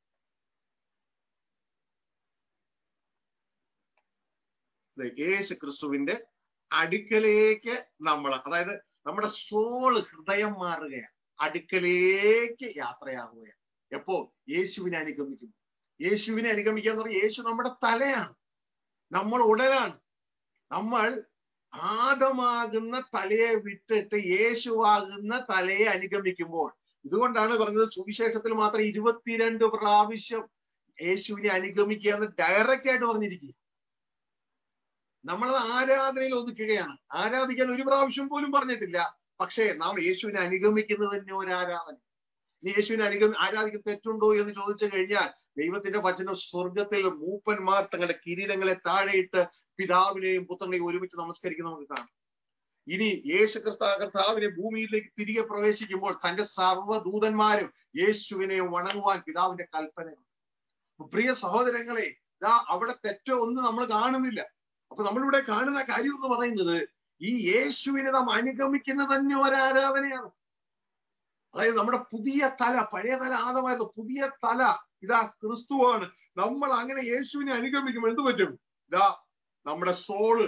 യേശു ക്രിസ്തുവിന്റെ അടുക്കലേക്ക് നമ്മൾ അതായത് നമ്മുടെ സോള് ഹൃദയം മാറുകയാണ് അടുക്കലേക്ക് യാത്രയാകുകയാണ് എപ്പോ യേശുവിനെ അനുഗമിക്കുന്നു യേശുവിനെ അനുഗമിക്കുക എന്ന് പറഞ്ഞാൽ യേശു നമ്മുടെ തലയാണ് നമ്മൾ ഉടനാണ് നമ്മൾ ആദമാകുന്ന തലയെ വിട്ടിട്ട് യേശുവാകുന്ന തലയെ അനുഗമിക്കുമ്പോൾ ഇതുകൊണ്ടാണ് പറഞ്ഞത് സുവിശേഷത്തിൽ മാത്രം ഇരുപത്തിരണ്ട് പ്രാവശ്യം യേശുവിനെ അനുഗമിക്കുക എന്ന് ഡയറക്റ്റ് ആയിട്ട് പറഞ്ഞിരിക്കുക നമ്മളത് ആരാധനയിൽ ഒതുക്കുകയാണ് ആരാധിക്കാൻ ഒരു പ്രാവശ്യം പോലും പറഞ്ഞിട്ടില്ല പക്ഷേ നാം യേശുവിനെ അനുഗമിക്കുന്നത് തന്നെ ഒരു ആരാധന യേശുവിനെ അനുഗമി ആരാധിക്കുന്ന തെറ്റുണ്ടോ എന്ന് ചോദിച്ചു കഴിഞ്ഞാൽ ദൈവത്തിന്റെ വചനം സ്വർഗത്തിൽ മൂപ്പന്മാർ തങ്ങളുടെ കിരീടങ്ങളെ താഴെയിട്ട് പിതാവിനെയും പുത്രനെയും ഒരുമിച്ച് നമസ്കരിക്കുന്ന നമുക്ക് കാണാം ഇനി യേശു ക്രിസ്ത കർത്താവിനെ ഭൂമിയിലേക്ക് തിരികെ പ്രവേശിക്കുമ്പോൾ തന്റെ സർവ്വദൂതന്മാരും യേശുവിനെ വണങ്ങുവാൻ പിതാവിന്റെ കൽപ്പനയാണ് അപ്പൊ പ്രിയ സഹോദരങ്ങളെ ഇതാ അവിടെ തെറ്റോ ഒന്നും നമ്മൾ കാണുന്നില്ല അപ്പൊ നമ്മളിവിടെ കാണുന്ന കാര്യം എന്ന് പറയുന്നത് ഈ യേശുവിനെ നാം അനുഗമിക്കുന്ന തന്നെ ഒരാരാധനയാണ് അതായത് നമ്മുടെ പുതിയ തല പഴയ തല ആദമായിരുന്നു പുതിയ തല ഇതാ ക്രിസ്തുവാണ് നമ്മൾ അങ്ങനെ യേശുവിനെ അനുഗമിക്കുമ്പോൾ എന്ത് പറ്റും ഇതാ നമ്മുടെ സോള്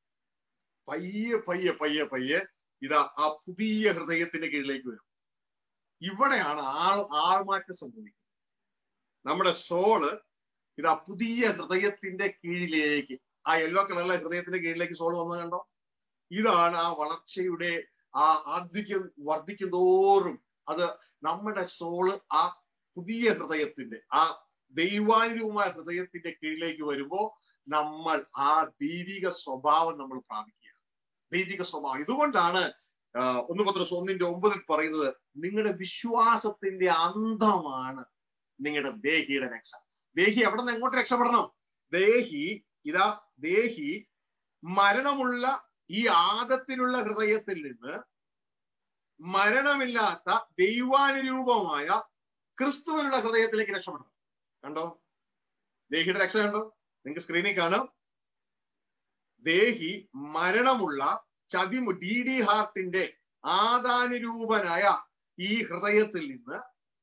പയ്യെ പയ്യെ പയ്യെ പയ്യെ ഇതാ ആ പുതിയ ഹൃദയത്തിന്റെ കീഴിലേക്ക് വരും ഇവിടെയാണ് ആൾ ആൾമാറ്റം സംഭവിക്കുന്നത് നമ്മുടെ സോള് ഇതാ പുതിയ ഹൃദയത്തിന്റെ കീഴിലേക്ക് ആ യെല്ലോ കളറിലെ ഹൃദയത്തിന്റെ കീഴിലേക്ക് സോൾ വന്നത് കണ്ടോ ഇതാണ് ആ വളർച്ചയുടെ ആ ആധിക്യം വർദ്ധിക്കും തോറും അത് നമ്മുടെ സോള് ആ പുതിയ ഹൃദയത്തിന്റെ ആ ദൈവാനുരൂപമായ ഹൃദയത്തിന്റെ കീഴിലേക്ക് വരുമ്പോ നമ്മൾ ആ ദൈവിക സ്വഭാവം നമ്മൾ പ്രാപിക്കുക ദൈവിക സ്വഭാവം ഇതുകൊണ്ടാണ് ഒന്ന് പത്ര ഒന്നിന്റെ ഒമ്പതിൽ പറയുന്നത് നിങ്ങളുടെ വിശ്വാസത്തിന്റെ അന്തമാണ് നിങ്ങളുടെ ദേഹിയുടെ രക്ഷ ദേഹി എവിടെ നിന്ന് എങ്ങോട്ട് രക്ഷപ്പെടണം ദേഹി ഇതാ ദേഹി മരണമുള്ള ഈ ആദത്തിലുള്ള ഹൃദയത്തിൽ നിന്ന് മരണമില്ലാത്ത ദൈവാനുരൂപമായ ക്രിസ്തുവിനുള്ള ഹൃദയത്തിലേക്ക് രക്ഷപ്പെടണം കണ്ടോ ദേഹിയുടെ രക്ഷ കണ്ടോ നിങ്ങൾക്ക് സ്ക്രീനിൽ കാണാം ദേഹി മരണമുള്ള ചതിമു ഡി ഡി ഹാർട്ടിന്റെ ആദാനുരൂപനായ ഈ ഹൃദയത്തിൽ നിന്ന്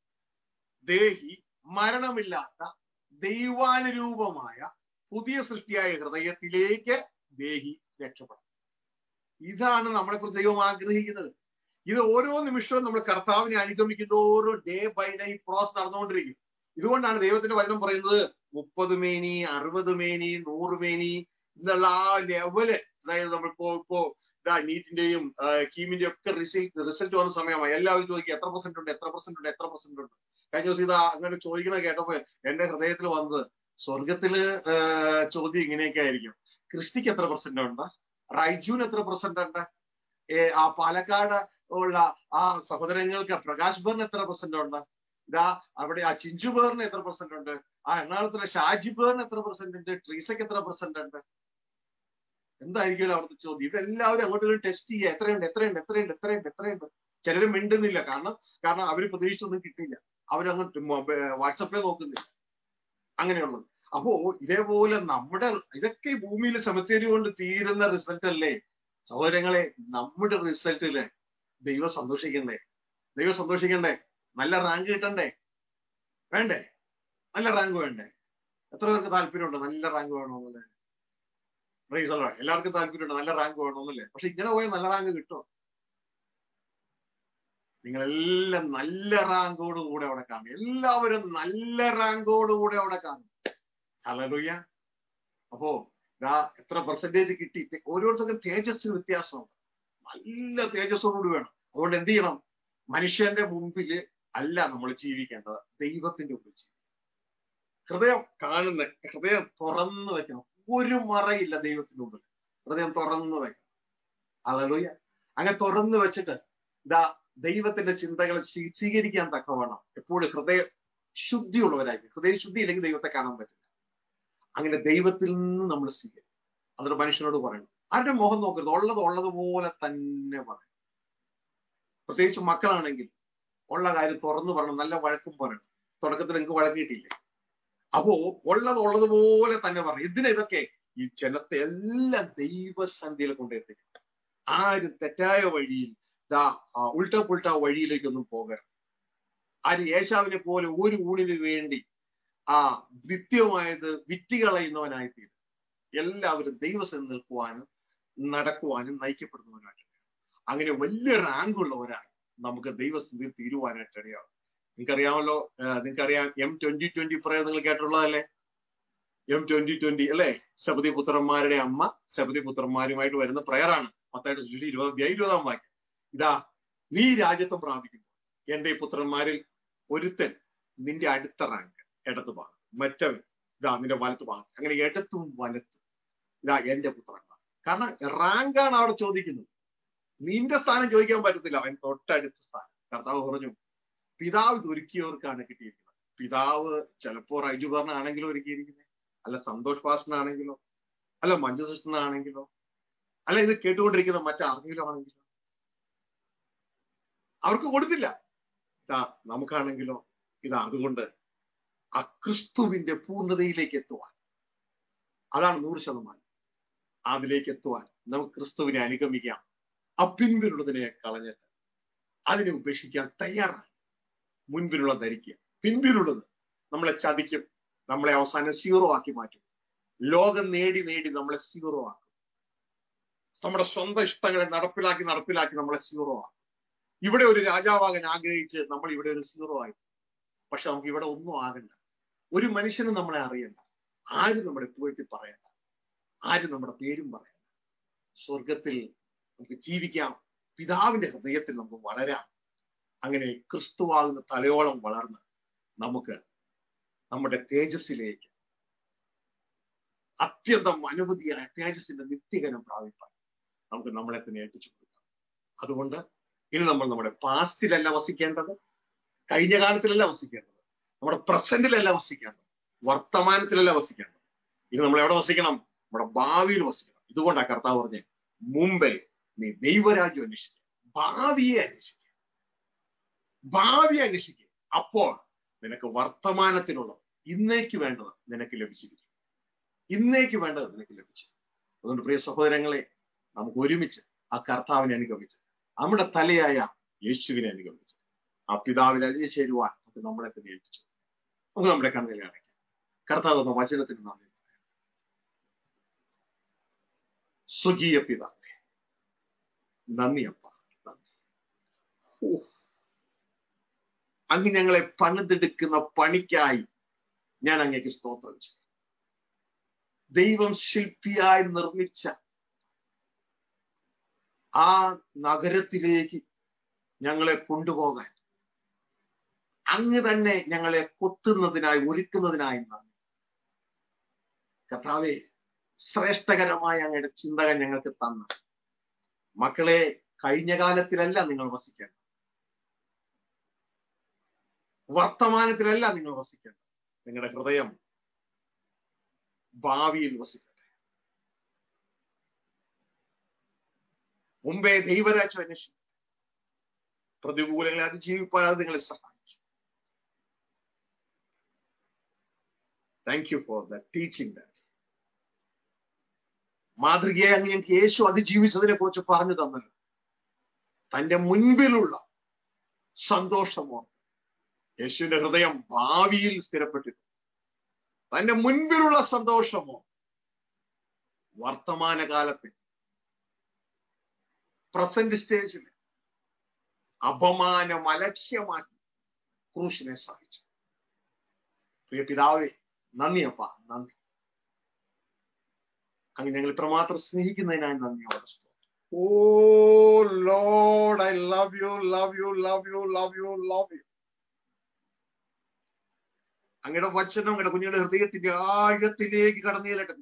ദേഹി മരണമില്ലാത്ത ദൈവാനുരൂപമായ പുതിയ സൃഷ്ടിയായ ഹൃദയത്തിലേക്ക് ദേഹി രക്ഷപ്പെടണം ഇതാണ് നമ്മളെ കുറിച്ച് ദൈവം ആഗ്രഹിക്കുന്നത് ഇത് ഓരോ നിമിഷവും നമ്മൾ കർത്താവിനെ അനുഗമിക്കുന്നതോറും ഡേ ബൈ ഡേ പ്രോസസ് നടന്നുകൊണ്ടിരിക്കും ഇതുകൊണ്ടാണ് ദൈവത്തിന്റെ വചനം പറയുന്നത് മുപ്പത് മേനി അറുപത് മേനി നൂറ് മേനി എന്നുള്ള ആ ലെവല് അതായത് നമ്മളിപ്പോ ഇപ്പോ ഇതാ നീറ്റിന്റെയും കീമിന്റെയും ഒക്കെ റിസൾട്ട് റിസൾട്ട് വന്ന സമയമായി എല്ലാവരും ചോദിക്കും എത്ര പെർസെന്റ് ഉണ്ട് എത്ര പെർസെന്റ് ഉണ്ട് എത്ര പെർസെന്റ് ഉണ്ട് കഴിഞ്ഞ ദിവസം ഇതാ അങ്ങനെ ചോദിക്കുന്നത് കേട്ടപ്പോ എന്റെ ഹൃദയത്തിൽ വന്നത് സ്വർഗത്തില് ചോദ്യം ഇങ്ങനെയൊക്കെ ആയിരിക്കും ക്രിസ്റ്റിക്ക് എത്ര പെർസെന്റ് ഉണ്ട് റൈജുവിന് എത്ര പെർസെന്റ് ഉണ്ട് ആ പാലക്കാട് ഉള്ള ആ സഹോദരങ്ങൾക്ക് പ്രകാശ് ബേറിന് എത്ര പെർസെന്റ് ഉണ്ട് ഇതാ അവിടെ ആ ചിഞ്ചു ബേറിന് എത്ര പെർസെന്റ് ഉണ്ട് ആ എറണാകുളത്തിലെ ഷാജി ബേറിന് എത്ര പെർസെന്റ് ഉണ്ട് ട്രീസയ്ക്ക് എത്ര പെർസെന്റ് ഉണ്ട് എന്തായിരിക്കുമല്ലോ അവിടുത്തെ ചോദ്യം ഇവരെല്ലാവരും അങ്ങോട്ട് ടെസ്റ്റ് ചെയ്യുക എത്രയുണ്ട് എത്രയുണ്ട് എത്രയുണ്ട് എത്രയുണ്ട് എത്രയുണ്ട് ചിലരും മിണ്ടുന്നില്ല കാരണം കാരണം അവർ പ്രതീക്ഷിച്ചൊന്നും കിട്ടിയില്ല അവരങ്ങോട്ട് വാട്സപ്പിൽ നോക്കുന്നില്ല അങ്ങനെയുള്ളത് അപ്പോ ഇതേപോലെ നമ്മുടെ ഇതൊക്കെ ഭൂമിയിൽ സമത്തേരി കൊണ്ട് തീരുന്ന റിസൾട്ട് അല്ലേ സഹോദരങ്ങളെ നമ്മുടെ റിസൾട്ടില് ദൈവം സന്തോഷിക്കണ്ടേ ദൈവം സന്തോഷിക്കണ്ടേ നല്ല റാങ്ക് കിട്ടണ്ടേ വേണ്ടേ നല്ല റാങ്ക് വേണ്ടേ എത്ര പേർക്ക് താല്പര്യമുണ്ട് നല്ല റാങ്ക് വേണമെന്നല്ലേ റീസൺ എല്ലാവർക്കും താല്പര്യമുണ്ട് നല്ല റാങ്ക് വേണമെന്നല്ലേ പക്ഷെ ഇങ്ങനെ പോയാൽ നല്ല റാങ്ക് കിട്ടുമോ നിങ്ങളെല്ലാം നല്ല റാങ്കോട് കൂടെ അവിടെ കാണും എല്ലാവരും നല്ല റാങ്കോട് കൂടെ അവിടെ കാണും ഹലലുയ്യ അപ്പോ ഇതാ എത്ര പെർസെന്റേജ് കിട്ടി ഓരോരുത്തർക്കും തേജസ്സിന് വ്യത്യാസമുണ്ട് നല്ല തേജസ്സോടുകൂടി വേണം അതുകൊണ്ട് എന്ത് ചെയ്യണം മനുഷ്യന്റെ മുമ്പിൽ അല്ല നമ്മൾ ജീവിക്കേണ്ടത് ദൈവത്തിന്റെ മുമ്പിൽ ജീവിക്കണം ഹൃദയം കാണുന്ന ഹൃദയം തുറന്നു വെക്കണം ഒരു മറയില്ല ദൈവത്തിന്റെ മുമ്പിൽ ഹൃദയം തുറന്നു വെക്കണം അലലുയ്യ അങ്ങനെ തുറന്നു വെച്ചിട്ട് ഇതാ ദൈവത്തിന്റെ ചിന്തകളെ സ്വീകരിക്കാൻ തക്കവണ്ണം എപ്പോഴും ഹൃദയ ശുദ്ധിയുള്ളവരായിരിക്കും ഹൃദയ ശുദ്ധി ഇല്ലെങ്കിൽ ദൈവത്തെ കാണാൻ പറ്റില്ല അങ്ങനെ ദൈവത്തിൽ നിന്ന് നമ്മൾ സ്വീകരിക്കും അതൊരു മനുഷ്യനോട് പറയണം ആരുടെ മുഖം നോക്കരുത് ഉള്ളത് ഉള്ളതുപോലെ തന്നെ പറയണം പ്രത്യേകിച്ച് മക്കളാണെങ്കിൽ ഉള്ള കാര്യം തുറന്നു പറയണം നല്ല വഴക്കും പറയണം തുടക്കത്തിൽ നിങ്ങൾക്ക് വഴക്ക് കിട്ടിയില്ലേ അപ്പോ ഉള്ളത് ഉള്ളതുപോലെ തന്നെ പറയണം ഇതിന് ഇതൊക്കെ ഈ ജനത്തെ എല്ലാം ദൈവസന്ധിയിൽ കൊണ്ടെത്തിക്കും ആരും തെറ്റായ വഴിയിൽ ദാ ഉൾട്ട പുൾട്ട വഴിയിലേക്കൊന്നും പോകരുത് ആര് യേശാവിനെ പോലെ ഒരു ഊണിന് വേണ്ടി ആ നിത്യമായത് വിറ്റുകളയുന്നവനായിത്തീരും എല്ലാവരും ദൈവസം നിൽക്കുവാനും നടക്കുവാനും നയിക്കപ്പെടുന്നവനായിട്ട് അങ്ങനെ വലിയ റാങ്കുള്ളവരായി നമുക്ക് ദൈവസ്ഥിതിയിൽ തീരുവാനായിട്ട് ഇടയാവും നിങ്ങൾക്കറിയാമല്ലോ നിങ്ങൾക്കറിയാം എം ട്വന്റി ട്വന്റി പ്രയർ നിങ്ങൾ കേട്ടുള്ളതല്ലേ എം ട്വന്റി ട്വന്റി അല്ലെ ശബദി പുത്രന്മാരുടെ അമ്മ ശബദി പുത്രന്മാരുമായിട്ട് വരുന്ന പ്രയറാണ് പത്തായിട്ട് സുശി ഇരുപത് ഇരുപതാം വാക്യം ഇതാ നീ രാജ്യത്വം പ്രാപിക്കുമ്പോൾ എന്റെ പുത്രന്മാരിൽ ഒരുത്തൻ നിന്റെ അടുത്ത റാങ്ക് ഇടത്ത് ഭാഗം മറ്റവൻ ഇതാ നിന്റെ വലത്ത് ഭാഗം അങ്ങനെ ഇടത്തും വലത്തും ഇതാ എന്റെ പുത്രന്മാർ കാരണം റാങ്കാണ് അവിടെ ചോദിക്കുന്നത് നിന്റെ സ്ഥാനം ചോദിക്കാൻ പറ്റത്തില്ല അവൻ തൊട്ടടുത്ത സ്ഥാനം കർത്താവ് പറഞ്ഞു പിതാവ് ഇത് ഒരുക്കിയവർക്കാണ് കിട്ടിയിരിക്കുന്നത് പിതാവ് ചിലപ്പോ റൈജുബറിനാണെങ്കിലോ ഒരുക്കിയിരിക്കുന്നത് അല്ല സന്തോഷ് പാസ്റ്റനാണെങ്കിലോ അല്ല മഞ്ജു സിസ്റ്ററിനാണെങ്കിലോ അല്ല ഇത് കേട്ടുകൊണ്ടിരിക്കുന്ന മറ്റാർക്കെങ്കിലും ആണെങ്കിലും അവർക്ക് കൊടുത്തില്ല ഇതാ നമുക്കാണെങ്കിലോ ഇതാ അതുകൊണ്ട് ആ ക്രിസ്തുവിന്റെ പൂർണ്ണതയിലേക്ക് എത്തുവാൻ അതാണ് നൂറ് ശതമാനം അതിലേക്ക് എത്തുവാൻ നമുക്ക് ക്രിസ്തുവിനെ അനുഗമിക്കാം ആ പിൻപിലുള്ളതിനെ കളഞ്ഞിട്ട് അതിനെ ഉപേക്ഷിക്കാൻ തയ്യാറാണ് മുൻപിലുള്ള ധരിക്കുക പിൻപിലുള്ളത് നമ്മളെ ചതിക്കും നമ്മളെ അവസാനം സീറോ ആക്കി മാറ്റും ലോകം നേടി നേടി നമ്മളെ സീറോ ആക്കും നമ്മുടെ സ്വന്തം ഇഷ്ടങ്ങളെ നടപ്പിലാക്കി നടപ്പിലാക്കി നമ്മളെ സീറോ ആക്കും ഇവിടെ ഒരു രാജാവാകാൻ ആഗ്രഹിച്ച് നമ്മൾ ഇവിടെ ഒരു സീറോ ആയി പക്ഷെ നമുക്ക് ഇവിടെ ഒന്നും ആകണ്ട ഒരു മനുഷ്യനും നമ്മളെ അറിയണ്ട ആരും നമ്മളെ പുകഴ്ത്തി പറയണ്ട ആരും നമ്മുടെ പേരും പറയണ്ട സ്വർഗത്തിൽ നമുക്ക് ജീവിക്കാം പിതാവിന്റെ ഹൃദയത്തിൽ നമുക്ക് വളരാം അങ്ങനെ ക്രിസ്തുവാകുന്ന തലയോളം വളർന്ന് നമുക്ക് നമ്മുടെ തേജസ്സിലേക്ക് അത്യന്തം അനുമതിയായ തേജസ്സിന്റെ നിത്യകനം പ്രാപിപ്പാൻ നമുക്ക് നമ്മളെ തന്നെ ഏൽപ്പിച്ചു കൊടുക്കാം അതുകൊണ്ട് ഇനി നമ്മൾ നമ്മുടെ പാസ്റ്റിലല്ല വസിക്കേണ്ടത് കഴിഞ്ഞ കാലത്തിലല്ല വസിക്കേണ്ടത് നമ്മുടെ പ്രസന്റിലല്ല വസിക്കേണ്ടത് വർത്തമാനത്തിലല്ല വസിക്കേണ്ടത് ഇനി നമ്മൾ എവിടെ വസിക്കണം നമ്മുടെ ഭാവിയിൽ വസിക്കണം ഇതുകൊണ്ടാണ് കർത്താവ് പറഞ്ഞത് മുമ്പേ നീ ദൈവരാജ്യം അന്വേഷിക്കുക ഭാവിയെ അന്വേഷിക്കുക ഭാവിയെ അന്വേഷിക്കുക അപ്പോൾ നിനക്ക് വർത്തമാനത്തിനുള്ളത് ഇന്നേക്ക് വേണ്ടത് നിനക്ക് ലഭിച്ചിരിക്കും ഇന്നേക്ക് വേണ്ടത് നിനക്ക് ലഭിച്ചു അതുകൊണ്ട് പ്രിയ സഹോദരങ്ങളെ നമുക്ക് ഒരുമിച്ച് ആ കർത്താവിനെ അനുഗമിച്ച് നമ്മുടെ തലയായ യേശുവിനെ അനുഗമിച്ച് ആ പിതാവിനെ അലിഞ്ഞു ചേരുവാൻ നമുക്ക് നമ്മളെ തന്നെ ഏൽപ്പിച്ചു നമുക്ക് നമ്മുടെ കണ്ണുകളെ അടയ്ക്കാം കർത്താവ് എന്ന വചനത്തിന് നന്ദി സ്വകീയ പിതാവേ നന്ദി അപ്പ നന്ദി ഓ അങ്ങ് ഞങ്ങളെ പണിതെടുക്കുന്ന പണിക്കായി ഞാൻ അങ്ങേക്ക് സ്തോത്രം ചെയ്യും ദൈവം ശില്പിയായി നിർമ്മിച്ച ആ നഗരത്തിലേക്ക് ഞങ്ങളെ കൊണ്ടുപോകാൻ അങ്ങ് തന്നെ ഞങ്ങളെ കൊത്തുന്നതിനായി ഒരുക്കുന്നതിനായി നന്ദി കഥാവെ ശ്രേഷ്ഠകരമായ അങ്ങയുടെ ചിന്തകൾ ഞങ്ങൾക്ക് തന്നു മക്കളെ കഴിഞ്ഞ കാലത്തിലല്ല നിങ്ങൾ വസിക്കേണ്ടത് വർത്തമാനത്തിലല്ല നിങ്ങൾ വസിക്കേണ്ടത് നിങ്ങളുടെ ഹൃദയം ഭാവിയിൽ വസിക്കട്ടെ മുമ്പേ ദൈവരാജ്യം അന്വേഷിക്കും പ്രതികൂലങ്ങളെ അതിജീവിപ്പാൻ അത് നിങ്ങളെ സഹായിക്കും thank you for the teaching മാതൃകയെ അങ്ങ് ഞങ്ങൾക്ക് യേശു അതിജീവിച്ചതിനെ കുറിച്ച് പറഞ്ഞു തന്നല്ലോ തന്റെ മുൻപിലുള്ള സന്തോഷമോ യേശുവിന്റെ ഹൃദയം ഭാവിയിൽ സ്ഥിരപ്പെട്ടിരുന്നു തന്റെ മുൻപിലുള്ള സന്തോഷമോ വർത്തമാനകാലത്തെ പ്രസന്റ് സ്റ്റേജിൽ അപമാനം അലക്ഷ്യമാക്കി ക്രൂശിനെ സഹിച്ചു പ്രിയ പിതാവേ നന്ദി അപ്പ നന്ദി അങ്ങ് ഞങ്ങൾ ഇത്രമാത്രം സ്നേഹിക്കുന്നതിനായി നന്ദിയോടെ oh Lord I love you love you love you love you love you അങ്ങയുടെ വചനം അങ്ങയുടെ കുഞ്ഞുങ്ങളുടെ ഹൃദയത്തിന്റെ ആഴത്തിലേക്ക് കടന്നു ചെല്ലട്ടെ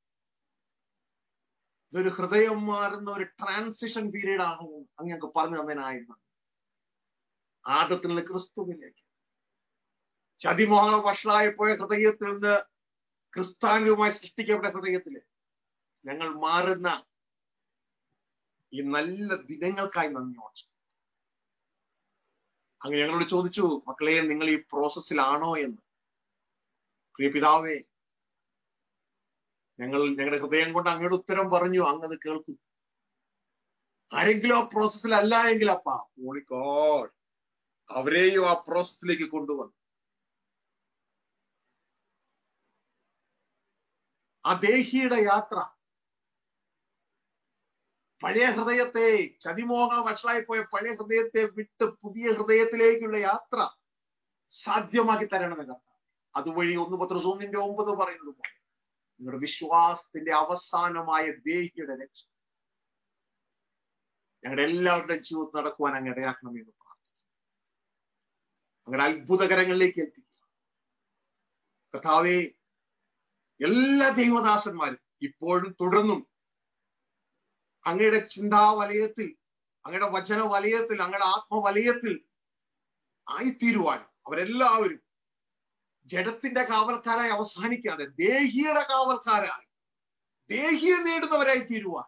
ഇതൊരു ഹൃദയം മാറുന്ന ഒരു ട്രാൻസിഷൻ പീരീഡ് ആണ് അങ്ങ് ഞങ്ങൾക്ക് പറഞ്ഞു തന്നതിനായിരുന്നു ആദത്തിൽ നിന്ന് ക്രിസ്തുവിലേക്ക് ചതിമോഹ വഷളായി പോയ ഹൃദയത്തിൽ നിന്ന് ക്രിസ്താനുമായി സൃഷ്ടിക്കപ്പെട്ട ഹൃദയത്തില് ഞങ്ങൾ മാറുന്ന ഈ നല്ല ദിനങ്ങൾക്കായി നന്ദി ഓർച്ചു അങ്ങ് ഞങ്ങളോട് ചോദിച്ചു മക്കളെ നിങ്ങൾ ഈ പ്രോസസ്സിലാണോ എന്ന് പ്രിയ പിതാവേ ഞങ്ങൾ ഞങ്ങളുടെ ഹൃദയം കൊണ്ട് അങ്ങയുടെ ഉത്തരം പറഞ്ഞു അങ്ങത് കേൾക്കും ആരെങ്കിലും ആ പ്രോസസ്സിലല്ല എങ്കിൽ അപ്പ ഹോളി ഗോഡ് അവരെയും ആ പ്രോസസ്സിലേക്ക് കൊണ്ടുവന്നു ആ ദേഹിയുടെ യാത്ര പഴയ ഹൃദയത്തെ ചതിമോഹ വഷളായി പോയ പഴയ ഹൃദയത്തെ വിട്ട് പുതിയ ഹൃദയത്തിലേക്കുള്ള യാത്ര സാധ്യമാക്കി തരണമെന്ന് അതുവഴി ഒന്ന് പത്രസൂന്നിന്റെ ഒമ്പത് പറയുന്നത് പോലെ നിങ്ങളുടെ വിശ്വാസത്തിന്റെ അവസാനമായ ദേഹിയുടെ രക്ഷ ഞങ്ങളുടെ എല്ലാവരുടെയും ജീവിതത്തിൽ നടക്കുവാൻ അങ്ങ് ഇടയാക്കണമെന്ന് പ്രാർത്ഥിക്കും അങ്ങനെ അത്ഭുതകരങ്ങളിലേക്ക് എത്തിക്കുക കഥാവെ എല്ലാ ദൈവദാസന്മാരും ഇപ്പോഴും തുടർന്നും അങ്ങയുടെ ചിന്താ വലയത്തിൽ അങ്ങയുടെ വചന വലയത്തിൽ അങ്ങയുടെ ആത്മവലയത്തിൽ ആയിത്തീരുവാൻ അവരെല്ലാവരും ജഡത്തിന്റെ കാവൽക്കാരായി അവസാനിക്കാതെ ദേഹിയുടെ കാവൽക്കാരായി ദേഹിയെ നേടുന്നവരായി തീരുവാൻ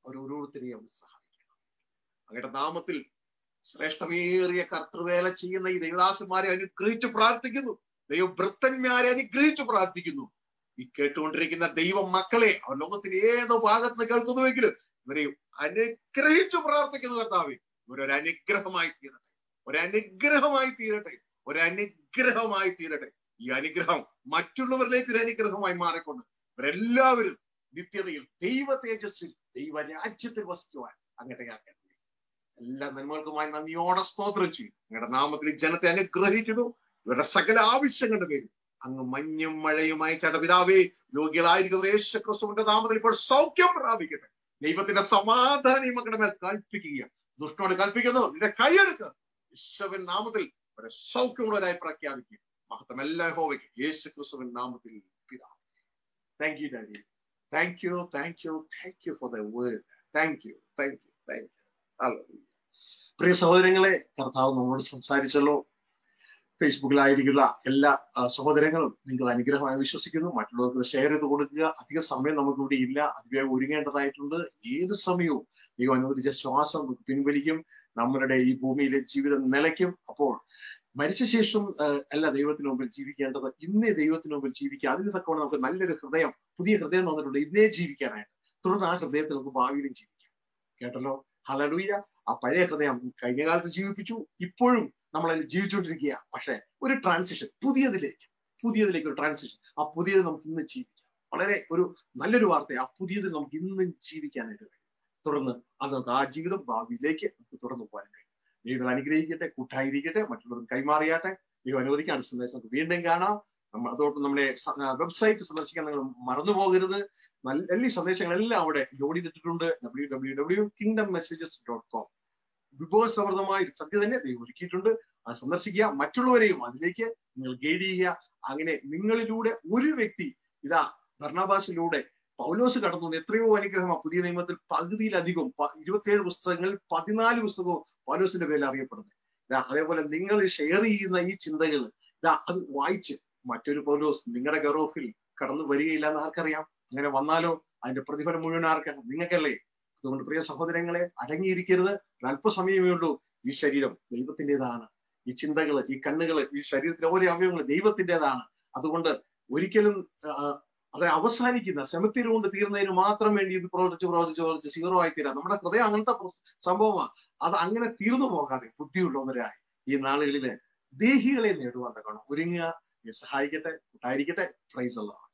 ഓരോരുത്തരെയും അവൻ സഹായിക്കണം അങ്ങയുടെ നാമത്തിൽ ശ്രേഷ്ഠമേറിയ കർത്തൃവേല ചെയ്യുന്ന ഈ ദൈവദാസന്മാരെ അനുഗ്രഹിച്ച് പ്രാർത്ഥിക്കുന്നു ദൈവഭൃത്തന്മാരെ അനുഗ്രഹിച്ച് പ്രാർത്ഥിക്കുന്നു ഈ കേട്ടുകൊണ്ടിരിക്കുന്ന ദൈവ മക്കളെ അവർ ലോകത്തിന്റെ ഏതോ ഭാഗത്ത് നിന്ന് കേൾക്കുന്നുവെങ്കിലും ഇവരെ അനുഗ്രഹിച്ചു പ്രാർത്ഥിക്കുന്നു കർത്താവെ ഇവരൊരു അനുഗ്രഹമായി തീരട്ടെ ഒരു അനുഗ്രഹമായി തീരട്ടെ ഒരു അനുഗ്രഹമായി തീരട്ടെ ഈ അനുഗ്രഹം മറ്റുള്ളവരിലേക്ക് ഒരു അനുഗ്രഹമായി മാറിക്കൊണ്ട് ഇവരെല്ലാവരും നിത്യതയിൽ ദൈവ തേജസ്സിൽ ദൈവ രാജ്യത്തിൽ വസിക്കുവാൻ അങ്ങോട്ടേക്കാക്കട്ടെ എല്ലാ നന്മകൾക്കുമായി നന്ദിയോടെ സ്തോത്രം ചെയ്യും നിങ്ങളുടെ നാമത്തിൽ ഈ ജനത്തെ അനുഗ്രഹിക്കുന്നു ഇവരുടെ സകല ആവശ്യങ്ങളുടെ പേരിൽ അങ്ങ് മഞ്ഞും മഴയുമായി ചടപിതാവേ യോഗ്യരായിരിക്കുന്ന യേശു ക്രിസ്തുവിന്റെ നാമത്തിൽ ഇപ്പോൾ സൗഖ്യം പ്രാപിക്കട്ടെ ദൈവത്തിന്റെ സമാധാനം മക്കളുടെ മേൽ കൽപ്പിക്കുക ദുഷ്ടോട് കൽപ്പിക്കുന്നു നിന്റെ കൈയെടുക്കുക യേശുവിൻ നാമത്തിൽ ഒരു സൗഖ്യമുള്ളവരായി പ്രഖ്യാപിക്കുക മഹത്വം എല്ലാ ഹോവയ്ക്ക് യേശു ക്രിസ്തുവിൻ നാമത്തിൽ പിതാവ് thank you daddy thank you thank you thank you for the word thank you thank you thank you പ്രിയ സഹോദരങ്ങളെ കർത്താവ് നമ്മളോട് സംസാരിച്ചല്ലോ ഫേസ്ബുക്കിലായിരിക്കുന്ന എല്ലാ ആ, സഹോദരങ്ങളും നിങ്ങൾ അനുഗ്രഹമായി വിശ്വസിക്കുന്നു മറ്റുള്ളവർക്ക് ഷെയർ ചെയ്ത് കൊടുക്കുക അധിക സമയം നമുക്കിവിടെ ഇല്ല അതിവേഗം ഒരുങ്ങേണ്ടതായിട്ടുണ്ട് ഏത് സമയവും ദൈവം അനുവദിച്ച ശ്വാസം പിൻവലിക്കും നമ്മളുടെ ഈ ഭൂമിയിലെ ജീവിതം നിലയ്ക്കും അപ്പോൾ മരിച്ച ശേഷം ആ, അല്ല ദൈവത്തിന് മുമ്പിൽ ജീവിക്കേണ്ടത് ഇന്നേ ദൈവത്തിന് മുമ്പിൽ ജീവിക്കുക അതിന് തക്കവണ്ണം നമുക്ക് നല്ലൊരു ഹൃദയം പുതിയ ഹൃദയം തന്നിട്ടുണ്ട് ഇന്നേ ജീവിക്കാനായിട്ട് തുടർന്ന് ആ ഹൃദയത്തിൽ നമുക്ക് ഭാവിയിലും ജീവിക്കാം കേട്ടല്ലോ ഹലലൂയ ആ പഴയ ഹൃദയം കഴിഞ്ഞ കാലത്ത് ജീവിപ്പിച്ചു ഇപ്പോഴും നമ്മൾ അതിൽ ജീവിച്ചുകൊണ്ടിരിക്കുക പക്ഷെ ഒരു ട്രാൻസിഷൻ പുതിയതിലേക്ക് പുതിയതിലേക്ക് ഒരു ട്രാൻസിഷൻ ആ പുതിയത് നമുക്ക് ഇന്ന് ജീവിക്കാം വളരെ ഒരു നല്ലൊരു വാർത്ത ആ പുതിയത് നമുക്ക് ഇന്നും ജീവിക്കാനായിട്ട് കഴിയും തുടർന്ന് അത് നമുക്ക് ആ ജീവിതം ഭാവിയിലേക്ക് നമുക്ക് തുടർന്ന് പോകാൻ കഴിയും ദൈവം അനുഗ്രഹിക്കട്ടെ കൂട്ടായിരിക്കട്ടെ മറ്റുള്ളവർക്ക് കൈമാറിയാട്ടെ ദൈവം അനുവദിക്കാൻ സന്ദേശം നമുക്ക് വീണ്ടും കാണാം നമ്മൾ അതോടൊപ്പം നമ്മുടെ വെബ്സൈറ്റ് സന്ദർശിക്കാൻ നിങ്ങൾ മറന്നു പോകരുത് നല്ല എല്ലാ സന്ദേശങ്ങളെല്ലാം അവിടെ ലോഡ് ചെയ്തിട്ടുണ്ട് W W W kingdom messages dot com വിഭവസമൃദ്ധമായ ഒരു സത്യ തന്നെ ദൈവം ഒരുക്കിയിട്ടുണ്ട് അത് സന്ദർശിക്കുക മറ്റുള്ളവരെയും അതിലേക്ക് നിങ്ങൾ ഗൈഡ് ചെയ്യുക അങ്ങനെ നിങ്ങളിലൂടെ ഒരു വ്യക്തി ഇതാ ഭരണഭാഷയിലൂടെ പൗലോസ് കടന്നു വന്ന എത്രയോ അനുഗ്രഹമാണ് പുതിയ നിയമത്തിൽ പകുതിയിലധികം പ- ഇരുപത്തിയേഴ് പുസ്തകങ്ങളിൽ പതിനാല് പുസ്തകവും പൗലോസിന്റെ പേരിൽ അറിയപ്പെടുന്നത് ഇതാ അതേപോലെ നിങ്ങൾ ഷെയർ ചെയ്യുന്ന ഈ ചിന്തകൾ ഇതാ അത് വായിച്ച് മറ്റൊരു പൗലോസ് നിങ്ങളുടെ ഗറോഫിൽ കടന്നു വരികയില്ല എന്ന് ആർക്കറിയാം അങ്ങനെ വന്നാലോ അതിന്റെ പ്രതിഫലം മുഴുവൻ ആർക്കാണ് നിങ്ങൾക്കല്ലേ അതുകൊണ്ട് പ്രിയ സഹോദരങ്ങളെ അടങ്ങിയിരിക്കരുത് ഒരു അല്പസമയമേ ഉള്ളൂ ഈ ശരീരം ദൈവത്തിൻ്റെതാണ് ഈ ചിന്തകള് ഈ കണ്ണുകള് ഈ ശരീരത്തിലെ ഓരോ അവയവങ്ങൾ ദൈവത്തിൻ്റെതാണ് അതുകൊണ്ട് ഒരിക്കലും ആ, അത് അവസാനിക്കുന്ന സെമിത്തിരി കൊണ്ട് തീർന്നതിന് മാത്രം വേണ്ടി ഇത് പ്രവർത്തിച്ച് പ്രവർത്തിച്ച് പ്രവർത്തിച്ച് സീറോ ആയി തീരാം നമ്മുടെ ഹൃദയം അങ്ങനത്തെ പ്രസ്- സംഭവമാണ് അത് അങ്ങനെ തീർന്നു പോകാതെ ബുദ്ധിയുള്ളവരായി ഈ നാളുകളില് ദേഹികളെ നേടുവാൻ തക്കണം ഒരുങ്ങുക സഹായിക്കട്ടെ കൂട്ടായിരിക്കട്ടെ പ്രൈസ് അല്ല